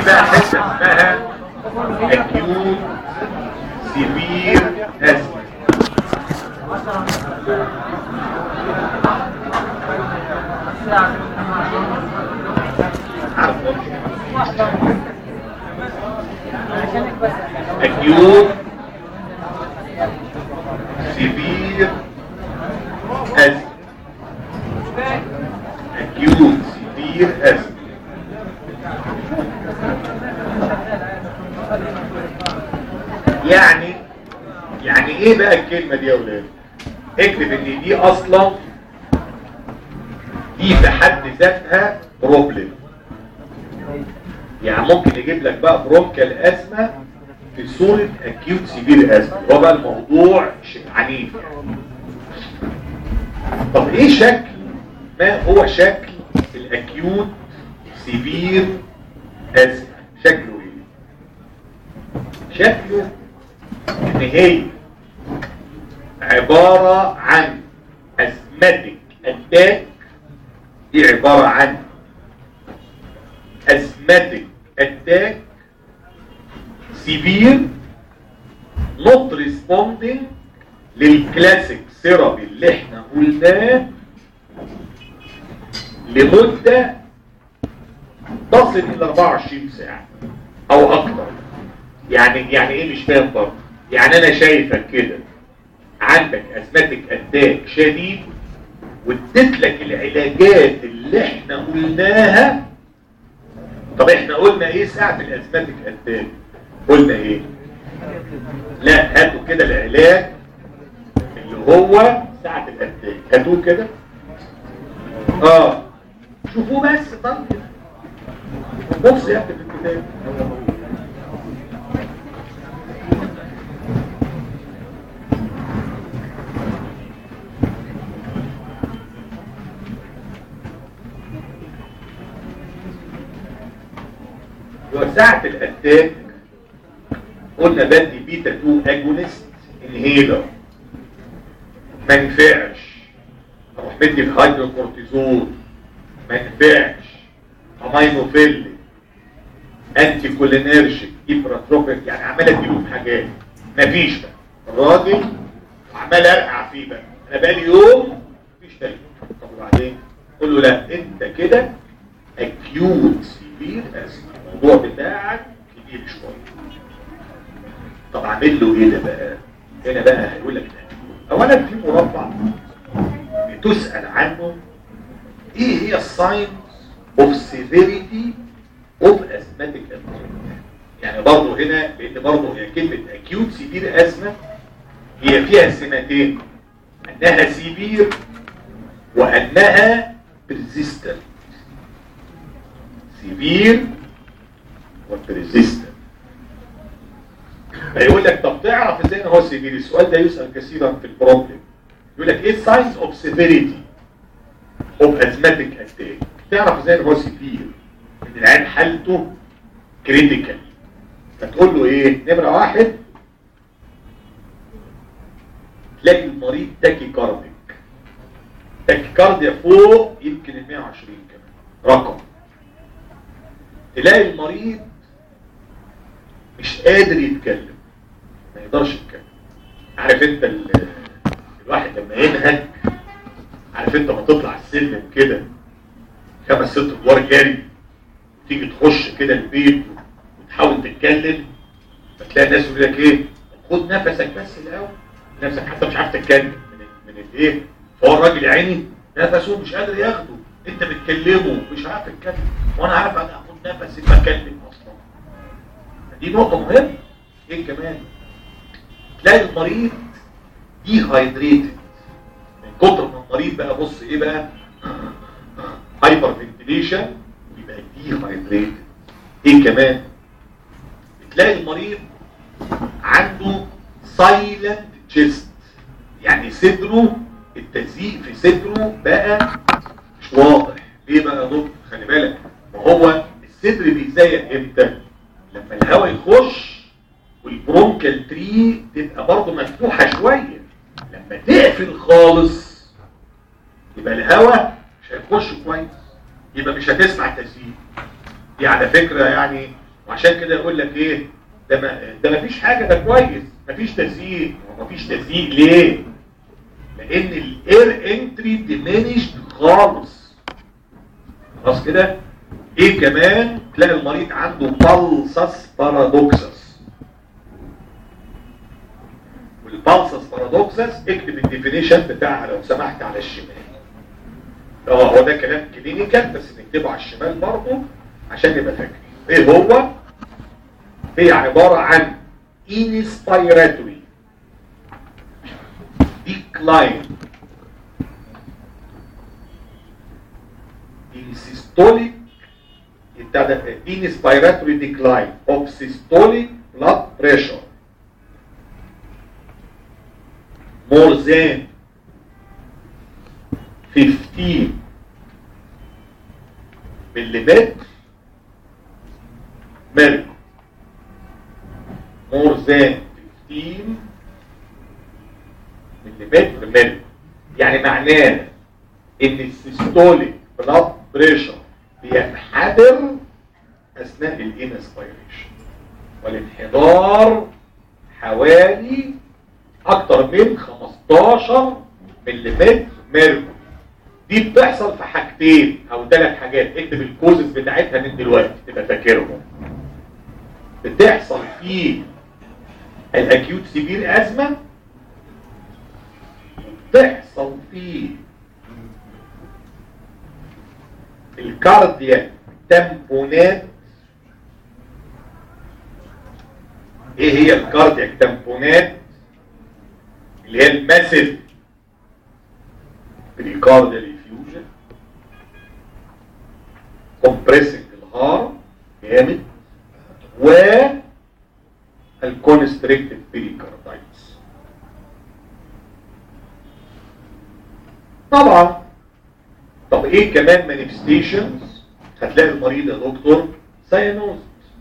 بقى حته اسمها acute severe asthma acute severe asthma acute severe asthma يعني يعني ايه بقى الكلمة دي يا ولاد اكتب ان دي اصلا دي في حد ذاتها بروبلم يعني ممكن يجيب لك بقى برونكال ازمة في صورة اكيوت سيفير ازمة هو بقى الموضوع ش- عنيف يعني طب ايه شكل ما هو شكل الاكيوت سيفير ازمة شكله ايه شكله ان هي عبارة عن ازمتك اتاك دي عبارة عن ازمتك اتاك سيفير not responding للكلاسيك ثيرابي اللي احنا قلناه لمدة تصل الى 24 ساعة او اكتر يعني يعني ايه مش فاهم برضه يعني انا شايفك كده عندك ازمتك اتاك شديد واديت لك العلاجات اللي احنا قلناها طب احنا قلنا ايه ساعة الازمتك اتاك قلنا ايه لا هاتوا كده العلاج اللي هو ساعة الاتاك هاتوه كده اه شوفوه بس طيب بص يا ابني في الكتاب وساعة الاتاك قلنا بدي بيتا 2 اجونست انهيلر ما ينفعش اروح مدي الهيدروكورتيزون ما ينفعش امينوفيل انتي كولينيرجيك ايبراتروبيك يعني عمال اديله في حاجات مفيش بقى الراجل عمال ارقع فيه بقى انا بقالي يوم مفيش تاني طب وبعدين قول له لا انت كده اكيوت سيفير اسما الموضوع بتاعك كبير شويه طب اعمل له ايه ده بقى هنا بقى هيقول لك ده. اولا في مربع بتسال عنه ايه هي الساينز اوف سيفيريتي اوف اسماتيك يعني برضه هنا لان برضه هي كلمه اكيوت سيفير ازمه هي فيها سمتين انها سيفير وانها persistent سيفير وبريزيستنت فيقول لك طب تعرف ازاي ان هو سيفير السؤال ده يسال كثيرا في البروبلم يقول لك ايه الساينز اوف سيفيريتي اوف ازماتيك اتاك تعرف ازاي ان هو سيفير ان العين حالته كريتيكال فتقول له ايه نمره واحد تلاقي المريض تاكي كارديك تاكي كارديا فوق يمكن ال 120 كمان رقم تلاقي المريض مش قادر يتكلم ما يقدرش يتكلم عارف انت ال- الواحد لما ينهج عارف انت ما تطلع السلم كده خمس ست ادوار جري تيجي تخش كده البيت وتحاول تتكلم فتلاقي الناس يقول لك ايه خد نفسك بس الاول نفسك حتى مش عارف تتكلم من ال- من الايه فهو الراجل يا عيني نفسه مش قادر ياخده انت بتكلمه مش عارف تتكلم وانا عارف انا اخد نفسي بتكلم اصلا دي نقطة مهمة ايه كمان تلاقي المريض دي هايدريتد من كتر ما المريض بقى بص ايه بقى هايبر فنتيليشن يبقى دي هايدريتد ايه كمان تلاقي المريض عنده سايلنت تشيست يعني صدره التزييق في صدره بقى مش واضح ليه بقى يا دكتور خلي بالك ما هو الصدر بيزيق امتى لما الهواء يخش والبرونكال تري تبقى برضه مفتوحه شويه لما تقفل خالص يبقى الهواء مش هيخش كويس يبقى مش هتسمع التزييق دي على فكره يعني وعشان كده يقول لك ايه ده ما ده ما فيش حاجه ده كويس ما فيش تزييق ما فيش تزييق ليه لان الاير انتري ديمينيشد خالص خلاص كده ايه كمان تلاقي المريض عنده بالسس بارادوكسس والبالسس بارادوكسس اكتب الديفينيشن بتاعها لو سمحت على الشمال اه هو ده كلام كلينيكال بس نكتبه على الشمال برضه عشان نبقى فاكرين ايه هو هي عبارة عن inspiratory decline in systolic inspiratory decline of systolic blood pressure more than 15 millimeter mercury more than 15 مليمتر ملي يعني معناه ان السيستوليك بلاد بريشر بينحدر اثناء الانسبيريشن والانحدار حوالي اكتر من 15 مليمتر ميركوري دي بتحصل في حاجتين او ثلاث حاجات اكتب الكوزز بتاعتها من دلوقتي تبقى فاكرهم بتحصل في الاكيوت سيفير ازمه بتحصل في الكاردياك تامبونات ايه هي الكاردياك تامبونات اللي هي الماسيف بريكارديال انفيوجن كومبريسنج الهارت جامد و الكونستريكتد بيريكاردايتس طبعا طب ايه كمان مانيفستيشنز هتلاقي المريض يا دكتور ساينوز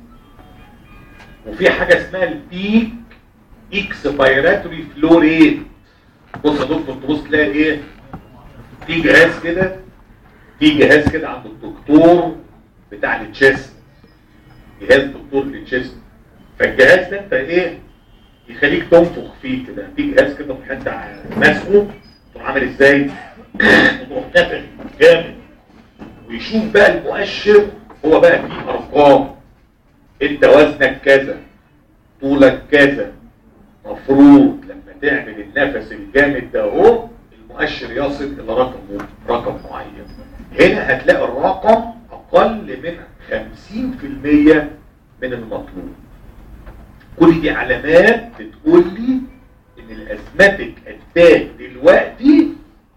وفي حاجه اسمها البيك اكسبيراتوري فلو ريت بص يا دكتور تبص تلاقي ايه في جهاز كده في جهاز كده عند الدكتور بتاع التشيست جهاز دكتور التشيست فالجهاز ده انت ايه يخليك تنفخ فيه كده في جهاز كده تروح انت ماسكه تروح عامل ازاي تروح نافخ جامد ويشوف بقى المؤشر هو بقى فيه ارقام انت وزنك كذا طولك كذا مفروض لما تعمل النفس الجامد ده اهو المؤشر يصل الى رقم رقم معين هنا هتلاقي الرقم اقل من 50% من المطلوب كل دي علامات بتقول لي ان الازماتيك اتاك دلوقتي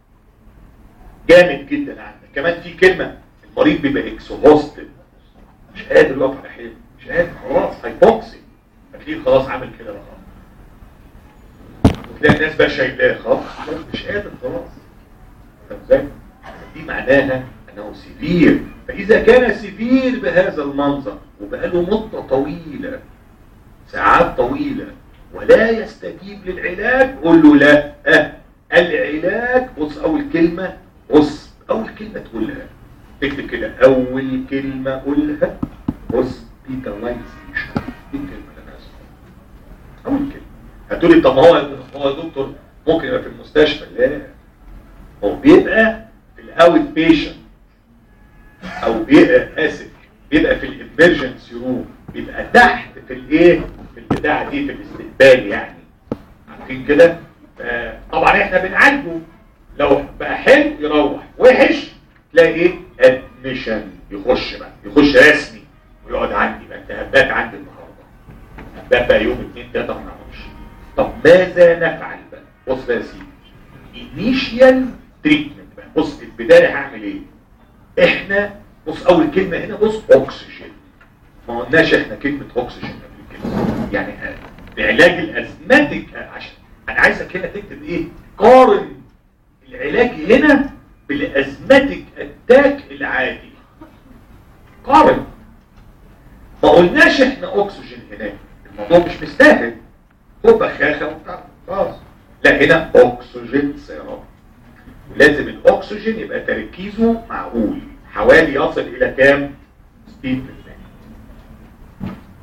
جامد جدا عندك كمان في كلمه المريض بيبقى اكسوهوستد مش قادر يقف على حيله مش قادر خلاص هيبوكسي هتلاقيه خلاص عامل كده بقى وتلاقي الناس بقى شايلاه خلاص مش قادر خلاص طب ازاي دي معناها انه سيفير فاذا كان سيفير بهذا المنظر وبقاله مده طويله ساعات طويله ولا يستجيب للعلاج قول له لا أه العلاج بص اول كلمه بص اول كلمه تقولها اكتب كده اول كلمه قولها هوسبيتاليزيشن دي الكلمه اللي انا اسمها اول كلمه هتقولي طب هو هو يا دكتور ممكن يبقى في المستشفى لا هو بيبقى في الاوت بيشنت او بيبقى اسف بيبقى في الامرجنسي روم بيبقى تحت في الايه في البتاعه دي في الاستقبال يعني عارفين كده طبعا احنا بنعالجه لو بقى حلو يروح وحش تلاقي ايه ادميشن يخش بقى يخش رسمي ويقعد عندي بقى انت هبات عندي النهارده هبات بقى يوم اثنين ثلاثه ما نعرفش طب ماذا نفعل بقى بص بقى يا سيدي انيشيال تريتمنت بقى بص البدايه هعمل ايه احنا بص اول كلمه هنا بص اكسجين ما قلناش احنا كلمه اكسجين قبل كده يعني بعلاج الازماتيك عشان انا عايزك هنا تكتب ايه قارن العلاج هنا بالازماتيك اتاك العادي قارن ما قلناش احنا اكسجين هناك الموضوع مش مستاهل هو بخاخه وبتاع خلاص لا هنا اكسجين سيراب ولازم الاكسجين يبقى تركيزه معقول حوالي يصل الى كام 60%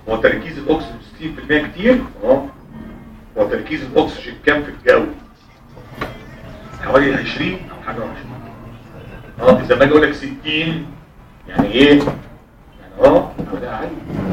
هو تركيز الاكسجين 60% كتير اه هو تركيز الاكسجين كام في الجو حوالي 20 او حاجه 20 اه اذا ما اجي اقول لك 60 يعني ايه يعني اه ده عالي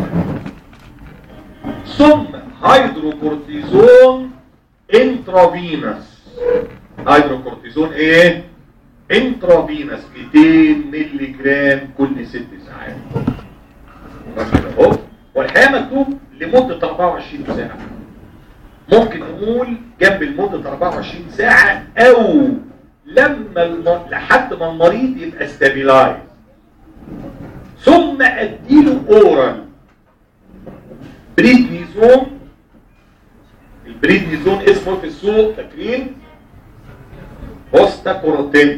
ثم هيدروكورتيزون انترافينس هيدروكورتيزون ايه انترافينس 200 مللي جرام كل ست ساعات بس كده اهو والحقيقه مكتوب لمده 24 ساعه ممكن نقول جنب لمده 24 ساعه او لما الم... لحد ما المريض يبقى ستابيلايز ثم اديله اورال بريدنيزون البريدنيزون اسمه في السوق فاكرين هوستا كوروتين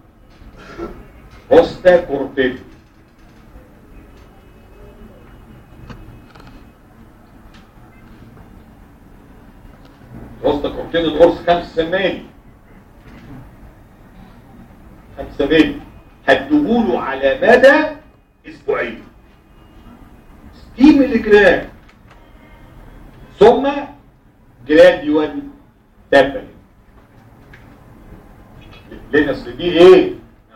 هوستا كوروتين هوستا كوروتين القرص 5 مللي 5 مللي هتدوله على مدى اسبوعين 60 مللي جرام ثم جراديوال تابل لان اصل دي ايه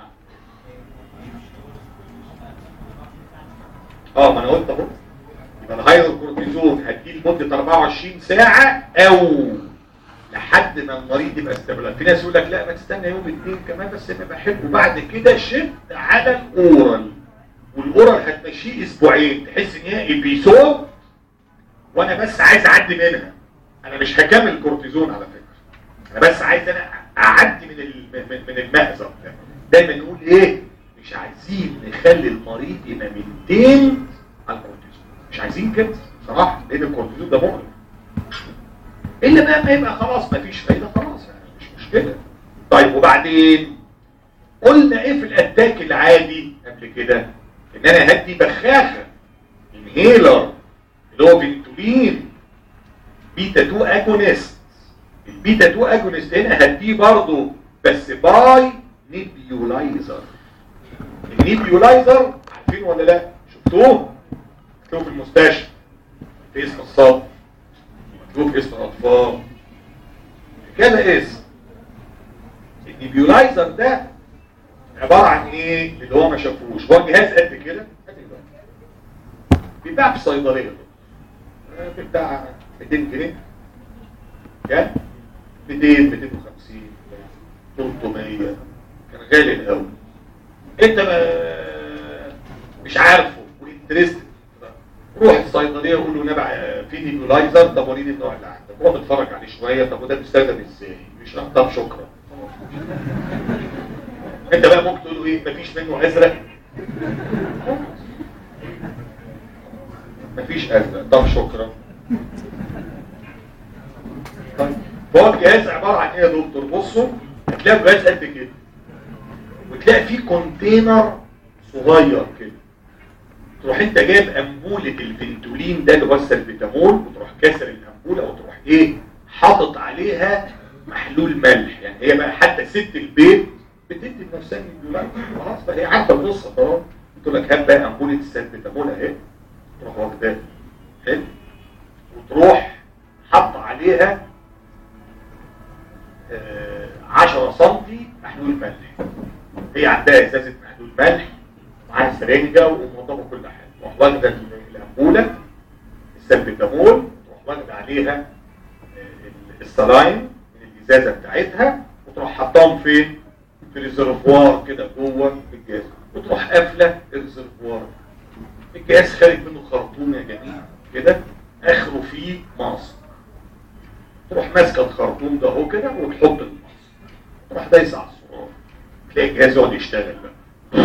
اه ما انا قلت اهو يبقى الهيدروكورتيزون هتجي لمده 24 ساعه او لحد ما المريض يبقى استابيلايز في ناس يقول لك لا ما تستنى يوم اثنين كمان بس انا بحبه بعد كده شد على الاورال والاورال هتمشيه اسبوعين تحس ان هي ايبيسود وانا بس عايز اعدي منها انا مش هكمل كورتيزون على فكره انا بس عايز انا اعدي من من, من المأزق ده دايما نقول ايه مش عايزين نخلي المريض يبقى 200 على الكورتيزون مش عايزين كده صراحه لان الكورتيزون ده مؤلم الا بقى ما يبقى خلاص ما فيش فايده خلاص يعني مش مشكله طيب وبعدين قلنا ايه في الاتاك العادي قبل كده ان انا هدي بخاخه انهيلر اللي هو فينتولين بيتا 2 اجونست البيتا 2 اجونست هنا هديه برضه بس باي نيبيولايزر النيبيولايزر عارفين ولا لا شفتوه شفتوه في المستشفى في اسم الصدر مكتوب اسم الاطفال كذا اسم النيبيولايزر ده عباره عن ايه اللي هو ما شافوش هو جهاز قد كده بيتباع في الصيدليه بتاع 200 جنيه كام 200 250 300 كان غالي الاول انت ما مش عارفه وانترست روح الصيدليه وقول له نبع في نيبولايزر طب وريني النوع اللي عندك هو بيتفرج عليه شويه طب وده بيستخدم ازاي مش طب شكرا انت بقى ممكن تقول له ايه مفيش منه ازرق مفيش ازرق طب شكرا طيب هو الجهاز عباره عن ايه يا دكتور بصوا هتلاقي جهاز قد كده وتلاقي فيه كونتينر صغير كده تروح انت جايب انبوله الفنتولين ده اللي هو السلبيتامول وتروح كاسر الانبوله وتروح ايه حاطط عليها محلول ملح يعني هي بقى حتى ست البيت بتدي لنفسها مليونات خلاص بقى هي عارفه القصه خلاص قلت لك هات بقى انبوله السلبيتامول اهي تروح واخداها حلو وتروح حط عليها آه 10 سم محلول ملح هي عندها ازازه محلول ملح معاها سرنجه ومنظمه كل حاجه تروح واخده الانبوله السلبيتامول تروح واخده عليها آه السلاين من الازازه بتاعتها وتروح حطاهم فين؟ في الريزرفوار كده جوه الجهاز وتروح قافله الريزرفوار الجهاز خارج منه خرطوم يا جميل كده اخره فيه ماسك تروح ماسكه الخرطوم ده اهو كده وتحط الماسك تروح دايسه على الزرار تلاقي الجهاز يقعد يشتغل بقى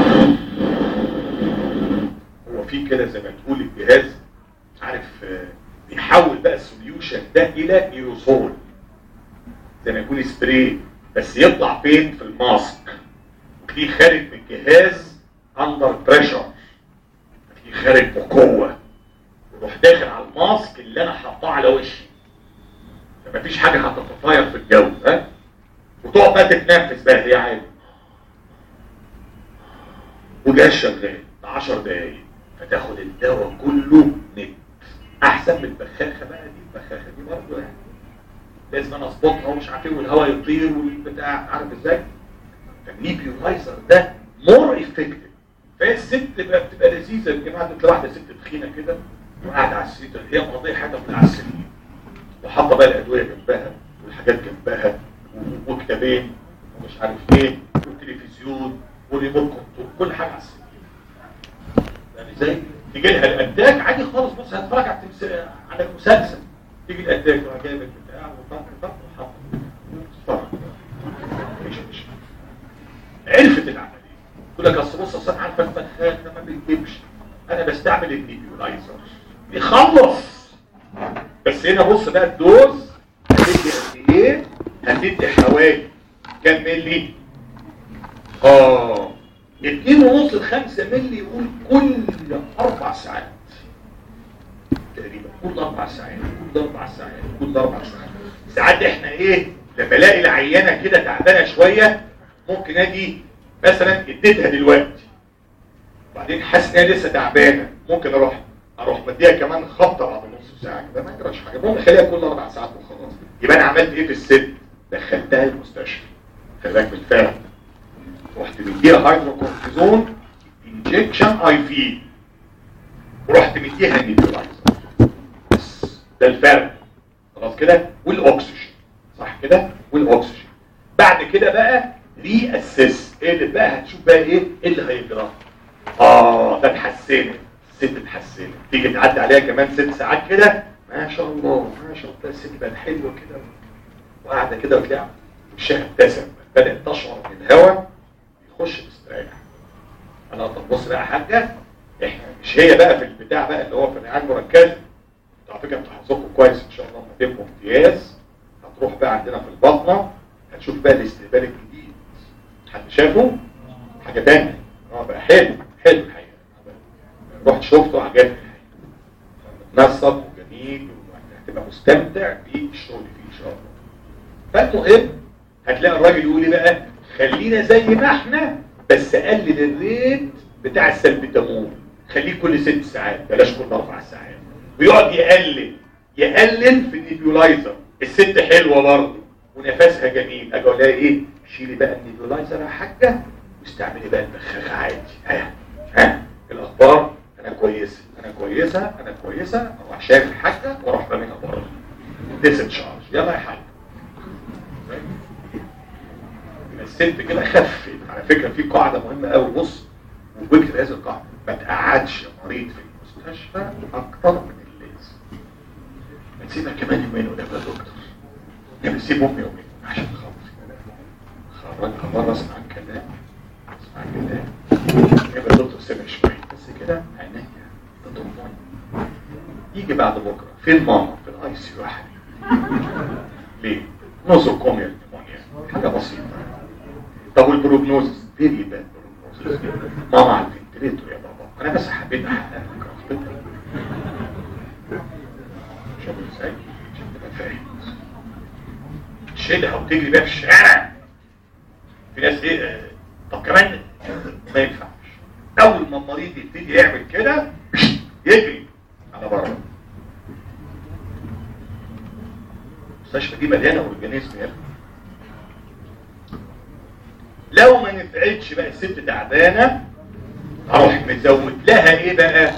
هو في كده زي ما تقول الجهاز عارف بيحول بقى السوليوشن ده الى ايروسول زي ما يكون سبراي بس يطلع فين في الماسك وتلاقيه خارج من الجهاز اندر بريشر تلاقيه خارج بقوه ويروح داخل على الماسك اللي انا حاطاه على وشي فمفيش حاجه هتتطاير في الجو ها وتقعد بقى تتنفس بقى هي عادي وجهاز شغال 10 دقايق فتاخد الدواء كله نت احسن من البخاخه بقى دي البخاخه دي برضه يعني لازم انا اظبطها ومش عارف ايه والهواء يطير والبتاع عارف ازاي فالنيبيولايزر ده مور افكتيف فهي الست بقى بتبقى لذيذه يا جماعه تلاقي واحده ست تخينه كده وقاعده على السرير هي مقضيه حاجه من على السرير وحاطه بقى الادويه جنبها والحاجات جنبها وكتابين ومش عارف ايه والتلفزيون والريموت كنترول كل حاجه على السرير يعني زي تيجي لها الاتاك عادي خالص بص هتفرج على التمثيل على المسلسل تيجي الاتاك تروح جايب البتاع وطق طق وحط تتفرج مفيش مشكله عرفت العمليه تقول لك اصل بص اصل انا عارفه الفخاخ ده ما بيكتبش انا بستعمل النيبيولايزر بيخلص بس هنا بص بقى الدوز هتدي قد ايه هتدي حوالي كام ملي اه 2 ونص ل 5 ملي يقول كل اربع ساعات تقريبا كل اربع ساعات كل اربع ساعات كل اربع ساعات ساعات احنا ايه لما الاقي العيانه كده تعبانه شويه ممكن اجي مثلا اديتها دلوقتي وبعدين حاسس ان هي لسه تعبانه ممكن اروح اروح مديها كمان خبطه بعد نص ساعه كده ما يجراش حاجه المهم خليها كل اربع ساعات وخلاص يبقى انا عملت ايه في الست دخلتها المستشفى خلي بالك بالفعل رحت مديها هيدروكورتيزون انجكشن اي في ورحت مديها النيوترايزر بس ده الفرق خلاص كده والاكسجين صح كده والاكسجين بعد كده بقى ري اسيس ايه اللي بقى هتشوف بقى ايه ايه اللي هيجرى اه ده اتحسنت الست اتحسنت تيجي تعدي عليها كمان ست ساعات كده ما شاء الله ما شاء الله الست بقت حلوه كده وقاعده كده وتلاقي وشها ابتسم بدات تشعر بالهواء يخش مستريح انا طب بص بقى يا حاجه احنا مش هي بقى في البتاع بقى اللي هو في الرعايه المركزه انتوا على فكره انتوا حظكم كويس ان شاء الله لما تبقوا امتياز هتروح بقى عندنا في البطنه هتشوف بقى الاستقبال الجديد حد شافه حاجه ثانيه اه بقى حلو حلو الحقيقه رحت شفته عجبني متنسق وجميل وهتبقى مستمتع بالشغل فيه ان شاء الله فالمهم هتلاقي الراجل يقول ايه بقى خلينا زي ما احنا بس قلل الريت بتاع السلبيتامول خليه كل ست ساعات بلاش كل اربع ساعات ويقعد يقلل يقلل في النيبيولايزر الست حلوه برضه ونفسها جميل اجي اقول لها ايه شيلي بقى النيبيولايزر يا حاجه واستعملي بقى البخاخه عادي ها ها الاخبار انا كويسه انا كويسه انا كويسه اروح شايف الحاجه واروح راميها بره ديسنشارج يلا يا حاج الست كده خفت على فكره في قاعده مهمه قوي بص وبكتب هذه القاعده ما تقعدش مريض في المستشفى اكتر من اللازم ما تسيبها كمان يومين ولا يا دكتور يعني سيب امي يومين عشان خاطري خرجها بره اسمع الكلام اسمع الكلام يا دكتور سيبها شويه بس كده عينيا تضمني يجي بعد بكره فين ماما في الاي سي يو يا حبيبي ليه؟ نوزوكوميا نيمونيا حاجه بسيطه طب والبروجنوزس فيري باد بروجنوزس ماما على الفنتريتور يا بابا انا بس حبيت احقق لك رغبتك شوف ازاي عشان تبقى فاهم تشيلها وتجري بيها في الشارع في ناس ايه آه، طب كمان ما ينفعش اول ما المريض يبتدي يعمل كده يجري على بره المستشفى دي مليانه اورجانيزم يا ابني لو ما نفعتش بقى الست تعبانه اروح مزود لها ايه بقى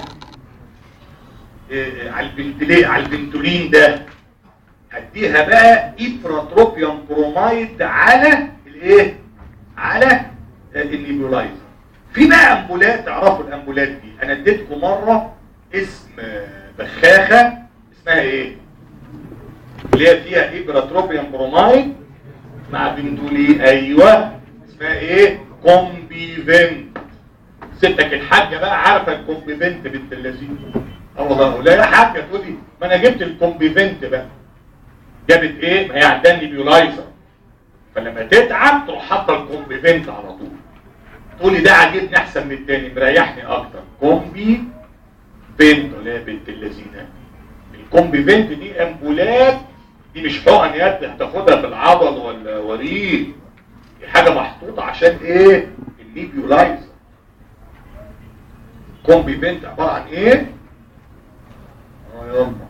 إيه على البنتلين على البنتولين ده هديها بقى ايبراتروبيوم برومايد على الايه على النيبولايزر في بقى امبولات تعرفوا الامبولات دي انا اديتكم مره اسم بخاخه اسمها ايه اللي هي فيها ايبراتروبيوم برومايد مع بنتولي ايوه اسمها ايه كومبيفنت ستك الحاجه بقى عارفه الكومبيفنت بنت اللذين اه والله لا يا حاجه تقولي ما انا جبت الكومبيفنت بقى جابت ايه ما هي عندها نيبيولايزر فلما تتعب تروح حاطه الكومبيفنت على طول تقولي ده عاجبني احسن من التاني مريحني اكتر كومبي فينت اللي هي بنت اللذينه الكومبي فينت دي امبولات دي مش حقن يد هتاخدها في العضل ولا وريد دي حاجه محطوطه عشان ايه الليبيولايزر كومبي فينت عباره عن ايه اه يلا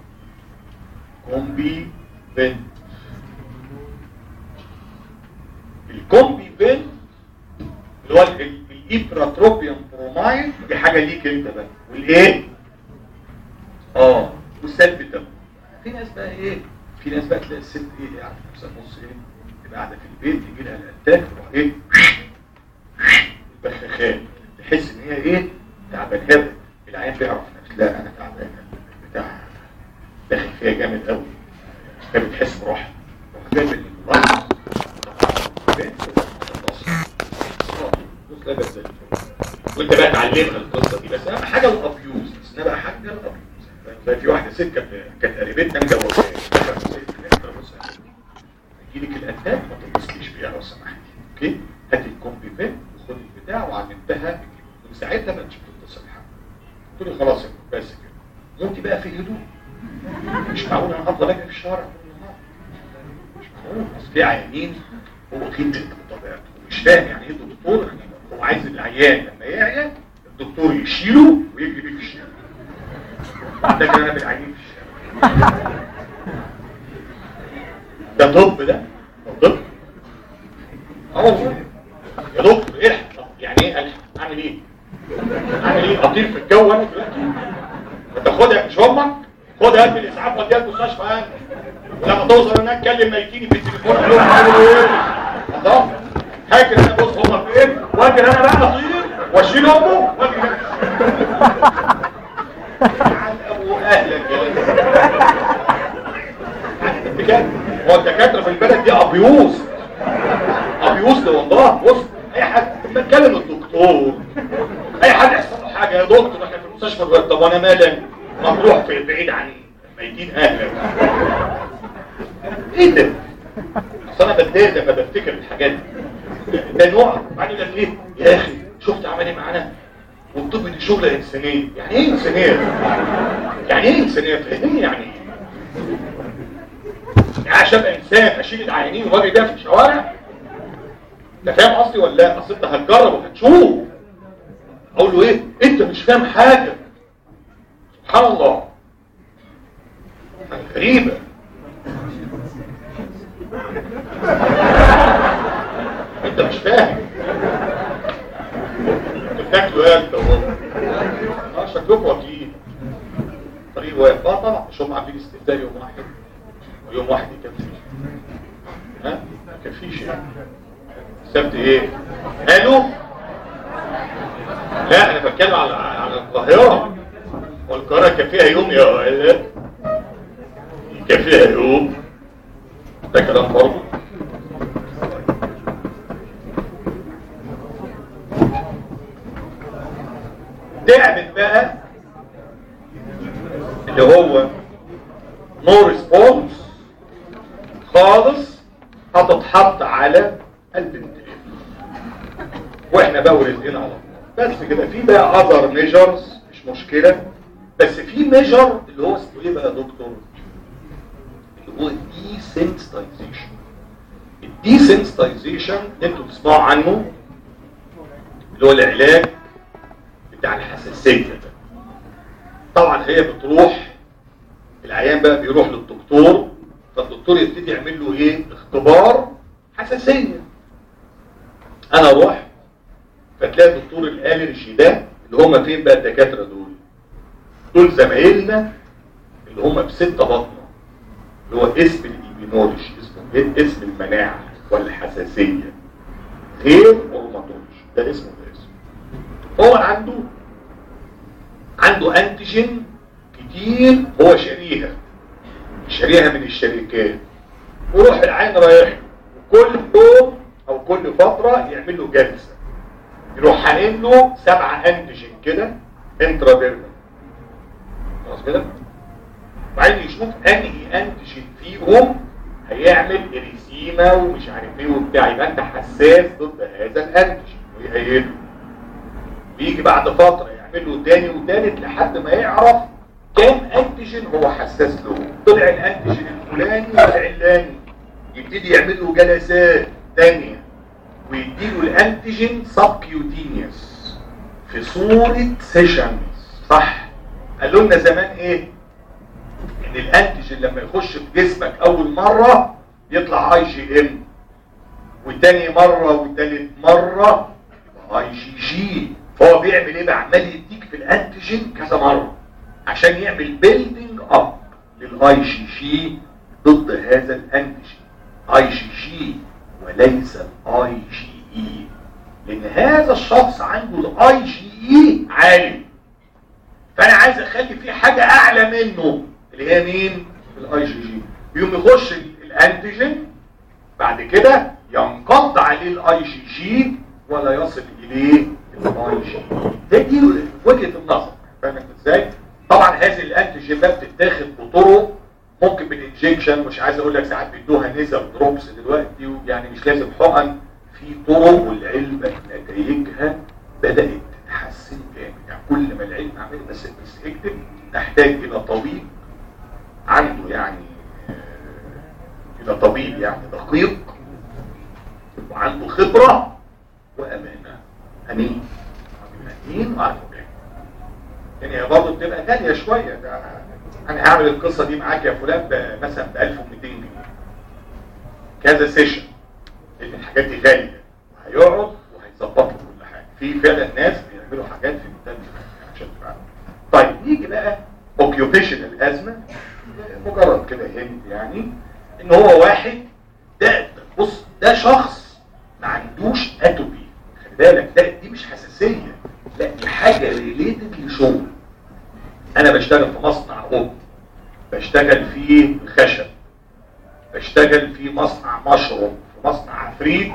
فين الكومبي فين اللي هو الايبراتروبيوم برومايد دي حاجه ليك انت بقى والايه اه والسلب ده في ناس بقى ايه في ناس بقى تلاقي الست ايه يعني نفسها بص ايه تبقى قاعده في البيت يجي لها الاتاك تروح ايه بخاخات تحس ان هي ايه تعبان هبل العيان بيعرف نفسه لا انا تعبان بتاع داخل فيها جامد قوي هي بتحس براحه تروح جايب اللحظه وانت بقى تعلمها القصه دي بس اهم حاجه الابيوز بس انا بقى حاجه الابيوز زي في واحده ست كانت كانت قريبتنا مجوزاه يجي لك الاتاك ما تتصليش بيها لو سمحتي اوكي هاتي الكومبي فين وخدي البتاع وعلمتها من ساعتها ما تشوف تتصل حد قلت له خلاص بس كده موتي بقى في هدوء مش معقول انا هفضل اجري في الشارع مش معقول بس في عيانين هو كده بطبيعته مش فاهم يعني ايه دكتور هو عايز العيان لما يعيا الدكتور يشيله ويجري بيه في الشارع ده كده انا بالعيان في الشارع ده طب ده طب اه والله يا دكتور الحق يعني ايه الحق اعمل ايه اعمل ايه اطير في الجو انا دلوقتي ما تاخدها مش امك خدها هات الاسعاف وديها المستشفى انا ولما توصل هناك كلم ميتيني في التليفون قول لهم عملوا ايه الله هاكر انا بص هما فين واجر انا بقى اطير واشيل امه واجري عن ابو اهلك يا بجد هو الدكاتره في البلد دي ابيوز ابيوز ده والله بص اي حد بتكلم الدكتور اي حد يحصل له حاجه يا دكتور احنا في المستشفى دلوقتي طب وانا مالك مطروح في بعيد عن ميتين اهلك ايه ده اصل انا بتضايق لما بفتكر الحاجات دي ده نوع بعدين يقول لك ايه يا اخي شفت عمل ايه معانا والطب دي شغله انسانيه يعني ايه انسانيه يعني ايه انسانيه فاهمني يعني ايه يعني عشان ابقى انسان اشيل العيانين واجي ده في الشوارع انت فاهم قصدي ولا لا اصل انت هتجرب وهتشوف اقول له ايه انت مش فاهم حاجه سبحان الله حاجه غريبه انت مش فاهم انت بتاكلوا ايه انت وهو اه شكلكم واكلين طريق واقف اه طبعا مش هم عاملين استهزاء يوم واحد ويوم واحد يكفي ها ما يكفيش يعني سبت ايه قالوا لا انا بتكلم على على القاهره والقاهره كفيها يوم يا ولد كفيها يوم ده كلام برضه تعبت بقى اللي هو نو ريسبونس خالص هتتحط على البنتين واحنا بقى ورزقنا على الله بس كده في بقى اذر ميجرز مش مشكله بس في ميجر اللي هو اسمه ايه بقى يا دكتور اللي هو الديسنسيتايزيشن الديسنسيتايزيشن انتوا تسمعوا عنه اللي هو العلاج بتاع الحساسيه ده طبعا هي بتروح العيان بقى بيروح للدكتور فالدكتور يبتدي يعمل له ايه اختبار حساسيه انا اروح فتلاقي الدكتور الالرجي ده اللي هم فين بقى الدكاتره دول دول زمايلنا اللي هم بستة بطنه اللي هو اسم الايمينولوجي اسمه اسم المناعه والحساسيه غير روماتولوجي ده اسمه ده اسمه هو عنده عنده انتيجين كتير هو شاريها شاريها من الشركات ويروح العين رايح كل يوم او كل فترة يعمل له جلسة يروح حانين له سبعة انتيجين كده انتراديرمال خلاص كده وبعدين يشوف انهي انتيجين فيهم هيعمل اريسيما ومش عارف ايه وبتاع يبقى انت حساس ضد هذا الانتيجين ويهيله ويجي بعد فترة يعمل له تاني وتالت لحد ما يعرف كام انتيجين هو حساس له طلع الانتيجين الفلاني والعلاني يبتدي يعمل له جلسات تانية ويديله الانتيجين سبكيوتينيوس في صورة سيشنز صح قالوا لنا زمان ايه ان الانتيجين لما يخش في جسمك اول مرة يطلع اي جي ام وتاني مرة وتالت مرة اي جي جي فهو بيعمل ايه بقى عمال يديك في الانتيجين كذا مرة عشان يعمل بيلدينج اب للاي جي جي ضد هذا الانتيجين اي جي جي وليس الاي جي اي لان هذا الشخص عنده الاي جي اي عالي فانا عايز اخلي فيه حاجة اعلى منه اللي هي مين الاي جي جي يوم يخش الانتيجين بعد كده ينقض عليه الاي جي جي ولا يصل اليه الاي جي ده دي وجهة النظر فاهم انت ازاي طبعا هذه الانتيجين بقى بتتاخد بطرق ممكن بالانجكشن مش عايز اقول لك ساعات بيدوها نزل دروبس دلوقتي يعني مش لازم حقن في طرق والعلم نتائجها بدات تتحسن جامد يعني كل ما العلم عمال بس بس اكتب نحتاج الى طبيب عنده يعني آه، الى طبيب يعني دقيق وعنده خبره وامانه امين امين وعنده يعني هي برضه بتبقى غاليه شويه ده انا هعمل القصه دي معاك يا فلان ب- مثلا ب 1200 جنيه كذا سيشن لان الحاجات دي غاليه وهيقعد وهيظبط لك كل حاجه في فعلا ناس بيعملوا حاجات في منتهى الذكاء عشان تبقى عارف. طيب نيجي بقى اوكيوبيشنال ازمه مجرد كده هند يعني ان هو واحد ده بص ده شخص ما عندوش اتوبي خلي بالك ده دي مش حساسيه لا دي حاجه ريليتد لشغل انا بشتغل في مصنع قطن بشتغل في الخشب بشتغل في مصنع مشروم في مصنع عفريت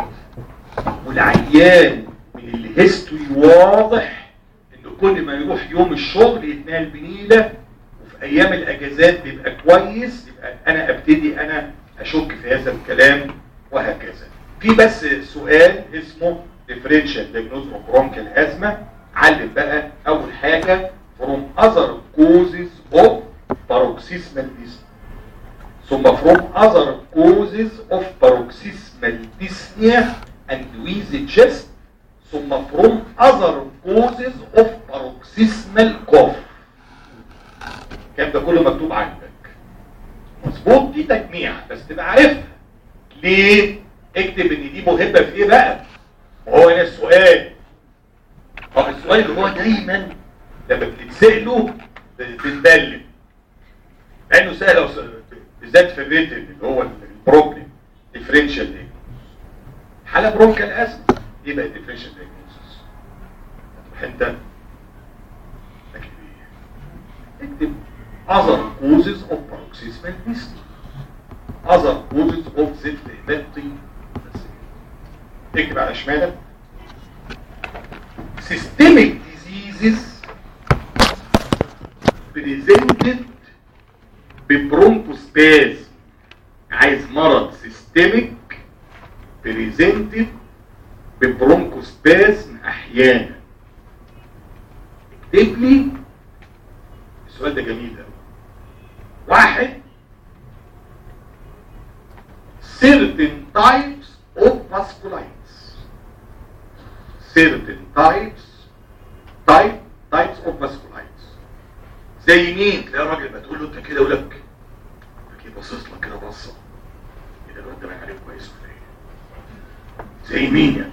والعيان من الهيستوري واضح ان كل ما يروح يوم الشغل يتنقل بنيله وفي ايام الاجازات بيبقى كويس يبقى انا ابتدي انا اشك في هذا الكلام وهكذا في بس سؤال اسمه differential diagnosis of bronchial asthma علم بقى اول حاجه from other causes of paroxysmal dyspnea ثم from other causes of paroxysmal dyspnea and wheezy chest ثم from other causes of paroxysmal cough الكلام ده كله مكتوب عندك مظبوط دي تجميع بس تبقى عارفها ليه اكتب ان دي مهمه في ايه بقى وهو هنا السؤال اه السؤال اللي هو دايما لما بتتسأله بتتبلم لانه سهل وس- بالذات في الريتن اللي هو البروبلم ديفرنشال دي حاله برونكال ازمه ايه بقى الديفرنشال دايجنوستس انت اكتب ايه اكتب other causes of paroxysmal dyspnea other causes of زفت هباتي بس اكتب على شمالك systemic diseases presented ببرونكوسباز عايز مرض سيستميك بريزنتد ببرونكوسباز احيانا اكتب لي السؤال ده جميل قوي واحد certain types of vasculitis certain types type types of vasculitis زي مين تلاقي الراجل ما تقول له انت كده يقول لك اكيد باصص لك كده بصه كده الواد ده باين عليه كويس ولا ايه زي مين يعني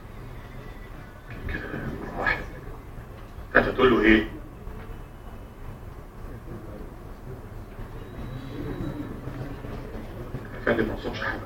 كده واحد فانت تقول له ايه يا فندم ما اقصدش حاجه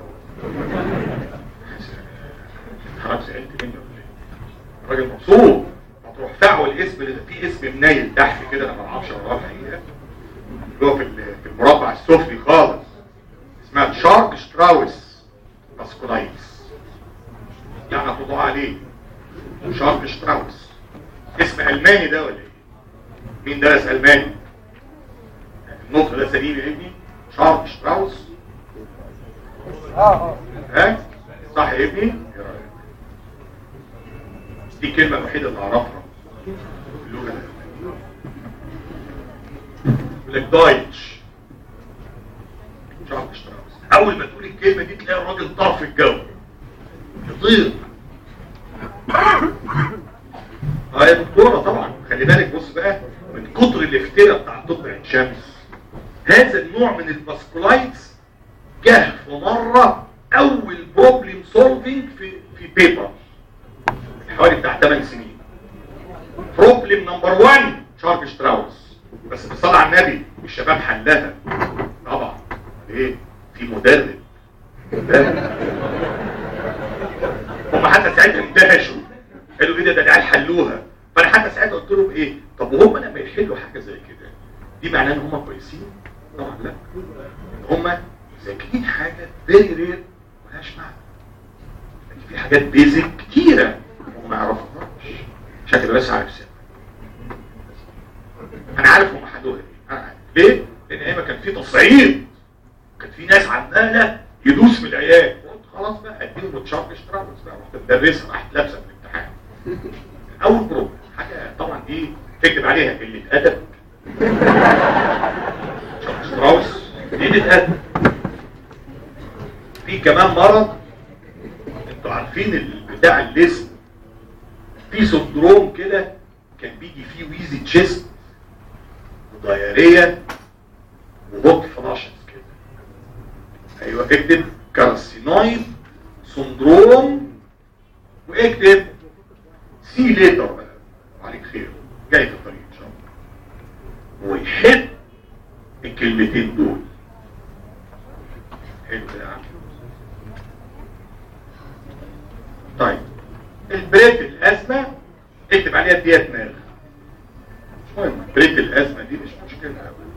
حرام زعلت مني ولا ايه الراجل مبسوط هتروح فعوا الاسم اللي في اسم منيل تحت كده انا ما اعرفش اقراه الحقيقه اللي هو في ال- في المربع السفلي خالص اسمها شارك شتراوس باسكولايتس يعني هتوضع عليه شارك شتراوس اسم الماني ده ولا ايه مين درس الماني النطق ده سليم يا ابني شارك شتراوس ها صح يا ابني ايه رايك دي الكلمه الوحيده اللي اعرفها في اللغه الالمانيه يقول لك دايتش شارك شتراوس اول ما تقول الكلمه دي تلاقي الراجل طار في الجو يطير اه يا دكتوره طبعا خلي بالك بص بقى من كتر الافتراء بتاع طب عين شمس هذا نوع من الفاسكولايتس جه في مره اول بروبلم سولفنج في في بيبر حوالي بتاع 8 سنين بروبلم نمبر 1 شارك شتراوس بس بالصلاه على النبي والشباب حلها طبعا ليه في مدرب مدرب هم حتى ساعتها اندهشوا قالوا ايه ده ده العيال حلوها فانا حتى ساعتها قلت لهم ايه طب وهم لما يحلوا حاجه زي كده دي معناه ان هم كويسين طبعا لا ان هم ذاكرين حاجه فيري رير ملهاش معنى يعني في حاجات بيزك كتيره هم ما يعرفوهاش عشان تبقى بس عارف سنة. انا عارف هم حلوها ايه انا عارف ليه؟ لان ايما كان في تصعيد كان في ناس عماله يدوس في العيال قلت خلاص بقى اديهم وتشارج اشتراكس بقى رحت مدرسها راحت لابسه في الامتحان اول بروب حاجه طبعا دي تكتب عليها قله ادب شتراوس قله ادب في كمان مرض انتوا عارفين البتاع الاسم في سندروم كده كان بيجي فيه ويزي تشيست ودايريه وهوت فلاشز كده ايوه اكتب كارسينويد سندروم واكتب سي ليتر بقى عليك خير جاي في الطريق ان شاء الله ويحب الكلمتين دول حلو كده يا عم طيب البريت الازمه اكتب عليها دي دماغ مش مهم بريت الازمه دي مش مشكله قوي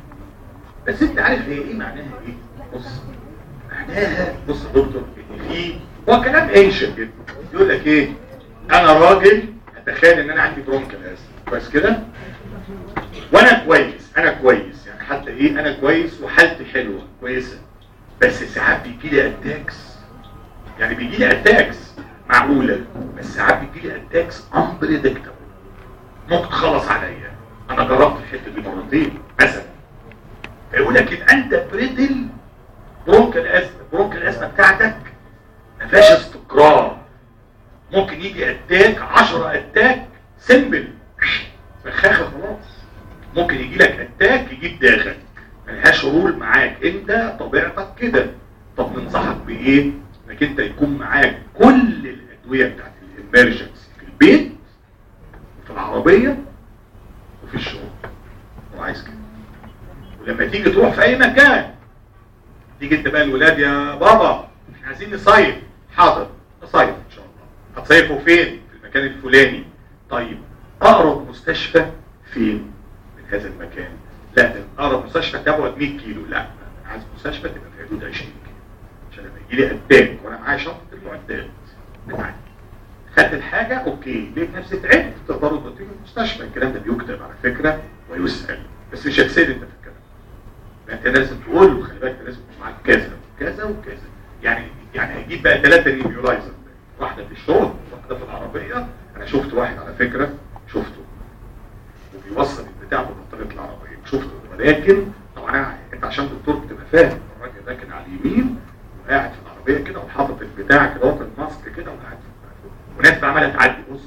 بس انت عارف هي ايه معناها ايه بص معناها بص يا دكتور ان في هو كلام انشن جدا يقول لك ايه انا راجل اتخيل ان انا عندي برونكال اسم كويس كده وانا كويس انا كويس يعني حتى ايه انا كويس وحالتي حلوه كويسه بس ساعات بيجي لي اتاكس يعني بيجي لي اتاكس معقوله بس ساعات بيجي لي اتاكس انبريدكتبل ممكن تخلص عليا انا جربت الحته دي مرتين مثلا فيقول لك ان انت بريدل برونكال اسم برونكال اسم بتاعتك ما فيهاش استقرار ممكن يجي اتاك 10 اتاك سمبل بخاخه خلاص ممكن يجي لك اتاك يجيب داخل ملهاش رول معاك انت طبيعتك كده طب ننصحك بايه انك انت يكون معاك كل الادويه بتاعت الامرجنسي في البيت وفي العربيه وفي الشغل هو عايز كده ولما تيجي تروح في اي مكان تيجي انت بقى الولاد يا بابا احنا عايزين نصيف حاضر نصيف ان شاء الله هتصيفوا فين في المكان الفلاني طيب اقرب مستشفى فين من هذا المكان لا ده اقرب مستشفى تبعد 100 كيلو لا انا عايز مستشفى تبقى في حدود 20 كيلو عشان لما يجي لي اتاك وانا معايا شنطه المعدات بتاعتي خدت الحاجه اوكي لقيت نفسي تعبت تقدروا توديني المستشفى الكلام ده بيكتب على فكره ويسال بس مش هتسال انت في الكلام انت لازم تقول له خلي بالك لازم يكون معاك كذا وكذا وكذا يعني يعني هيجيب بقى ثلاثه نيبيولايزر واحده في الشغل واحده في العربيه انا شفت واحد على فكره شفته وبيوصل البتاع ببطاريه العربيه شفته ولكن طبعا انا انت عشان دكتور بتبقى فاهم الراجل ده كان على اليمين وقاعد في العربيه كده وحاطط البتاع كده واخد الماسك كده وقاعد وناس بقى عماله تعدي بص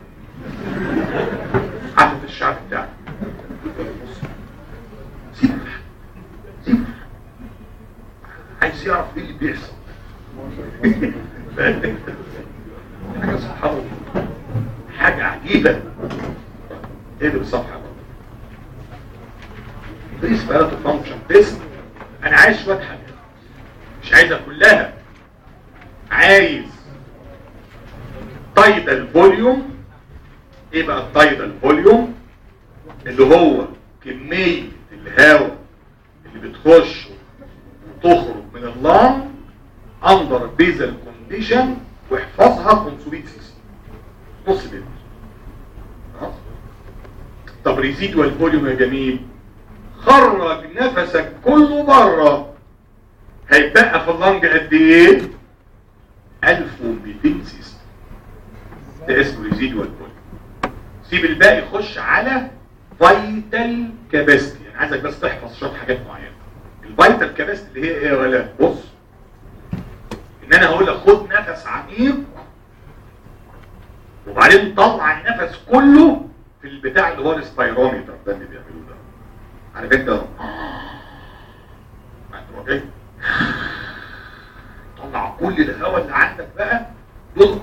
حاطط الشعب بتاعي بص سيبه سيبه عايز يعرف ايه اللي بيحصل حاجه سبحان الله حاجه عجيبه اقلب الصفحه بريس بقى فانكشن تيست انا عايز شويه حاجات مش عايزها كلها عايز تايدال فوليوم ايه بقى التايدال فوليوم اللي هو كميه الهواء اللي بتخش وتخرج من اللام اندر بيزل كونديشن واحفظها 500 سي سي نص لتر خلاص طب ريزيدوال فوليوم يا جميل خرج نفسك كله بره هيتبقى في اللنج قد ايه 1200 سي سي ده اسمه ريزيدوال فوليوم سيب الباقي يخش على فايتال كاباسيتي يعني عايزك بس تحفظ شويه حاجات معينه الفايتال كاباسيتي اللي هي ايه يا ولا بص ان انا هقول لك خد نفس عميق وبعدين طلع النفس كله في البتاع اللي هو السبايروميتر ده اللي بيعملوه ده عارف انت تروح جاي طلع كل الهواء اللي عندك بقى دول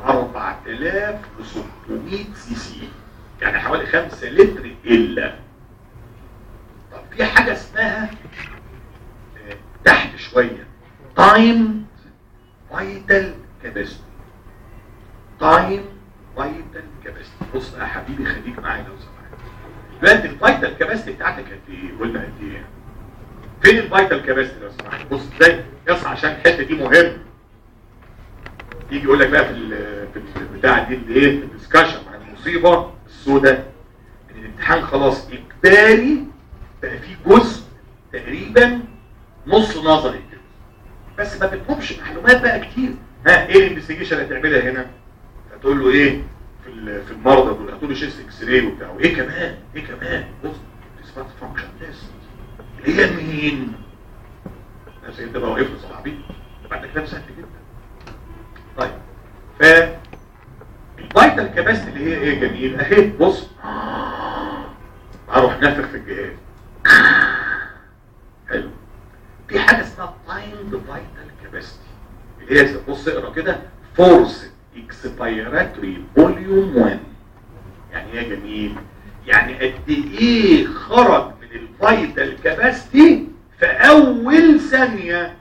4600 سي سي يعني حوالي 5 لتر الا طب في حاجه اسمها آه، تحت شويه تايم فايتال كاباسيتي تايم فايتال كاباسيتي بص بقى يا حبيبي خليك معايا لو سمحت دلوقتي الفايتال كاباسيتي بتاعتك قد ايه قلنا قد ايه فين الفايتال كاباسيتي لو سمحت بص ازاي يصح عشان الحته دي مهمه يجي يقول لك بقى في ال- في البتاع دي اللي ايه في الدسكشن مع المصيبه السوداء ان الامتحان خلاص اجباري بقى فيه جزء تقريبا نص نظري كده بس ما بتطلبش معلومات بقى كتير ها ايه الانفستيجيشن اللي هتعملها هنا هتقول له ايه في ال- في المرضى دول هتقول له شيست اكس راي وبتاع وايه كمان ايه كمان بص اثبات فانكشن تيست اللي هي مين نفس انت بقى واقف له صاحبي بعد كده سهل جدا طيب ف الفايتال كاباسيتي اللي هي ايه جميل اهي بص اروح نافخ في الجهاز حلو في حاجه اسمها تايم فايتال كاباسيتي اللي هي بص اقرا كده فورس اكسبيراتوري فوليوم 1 يعني ايه جميل يعني قد ايه خرج من الفايتال كاباسيتي في اول ثانيه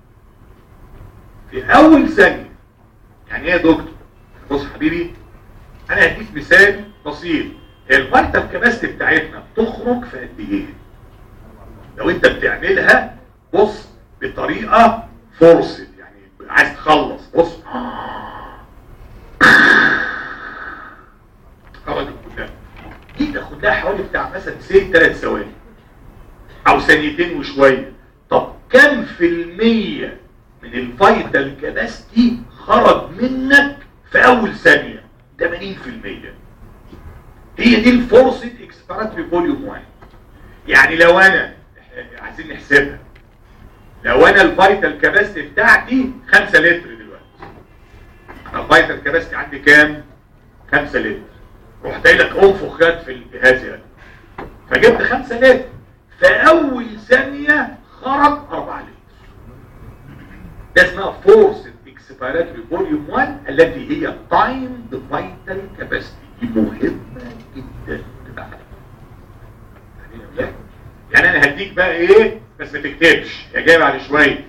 في اول ثانيه يعني ايه يا دكتور بص حبيبي انا هديك مثال بسيط هي الفايتال كاباسيتي بتاعتنا بتخرج في قد ايه لو انت بتعملها بص بطريقه فورسد يعني عايز تخلص بص خرجت كلها دي تاخد لها حوالي بتاع مثلا سي ثلاث ثواني او ثانيتين وشويه طب كم في المية من الفايتال كاباسيتي خرج منك في اول ثانية 80% هي دي الفورسد اكسبيراتوري فوليوم 1 يعني لو انا إحنا عايزين نحسبها لو انا الفايتال كاباسيتي بتاعتي 5 لتر دلوقتي انا الفايتال كاباسيتي عندي كام 5 لتر رحت قايل لك انفخ خد في الجهاز يعني فجبت 5 لتر في اول ثانيه خرج 4 لتر ده اسمها فورس اكسبيراتوري فوليوم 1 التي هي تايم فايتال كاباسيتي دي مهمه جدا تبقى عارفها. يعني إيه؟ يعني انا هديك بقى ايه بس ما تكتبش يا جاي بعد شويه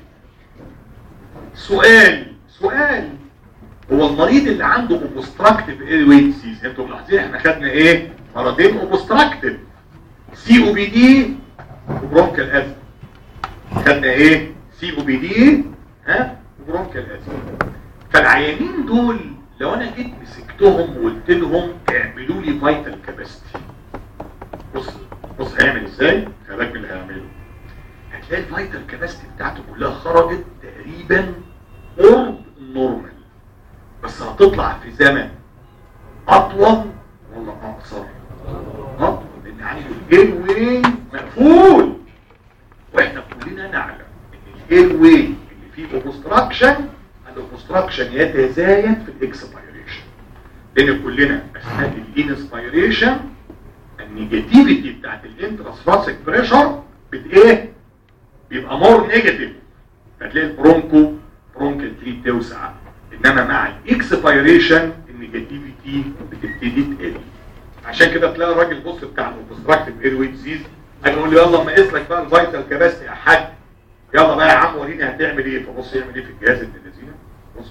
سؤال سؤال هو المريض اللي عنده اوبستراكتيف ايروي ديزيز انتوا ملاحظين احنا خدنا ايه مرضين اوبستراكتيف سي او بي دي وبرونكال ازمه خدنا ايه سي او بي دي ها وبرونكال ازمه فالعيانين دول لو انا جيت مسكتهم وقلت لهم اعملوا لي فايتال كاباسيتي بص بص هيعمل ازاي خلي بالك من اللي هيعمله هتلاقي الفايتال كاباسيتي بتاعته كلها خرجت تقريبا قرب النورمال بس هتطلع في زمن اطول ولا اقصر اطول لان عنده الاير واي مقفول واحنا كلنا نعلم ان الاير واي اللي فيه اوبستراكشن الاوبستراكشن يتزايد في الاكسبيريشن لان كلنا اثناء الانسبيريشن النيجاتيفيتي بتاعت الانتراسفاسيك بريشر بت ايه بيبقى مور نيجاتيف فتلاقي البرونكو برونكال تري توسع انما مع الاكسبيريشن النيجاتيفيتي بتبتدي تقل عشان كده تلاقي الراجل بص بتاع الاوبستراكتيف ايروي ديزيز اجي اقول له يلا اما اقيس لك بقى الفيتال كباستي يا حاج يلا بقى يا عم وريني هتعمل ايه فبص يعمل ايه في الجهاز ابن الذين بص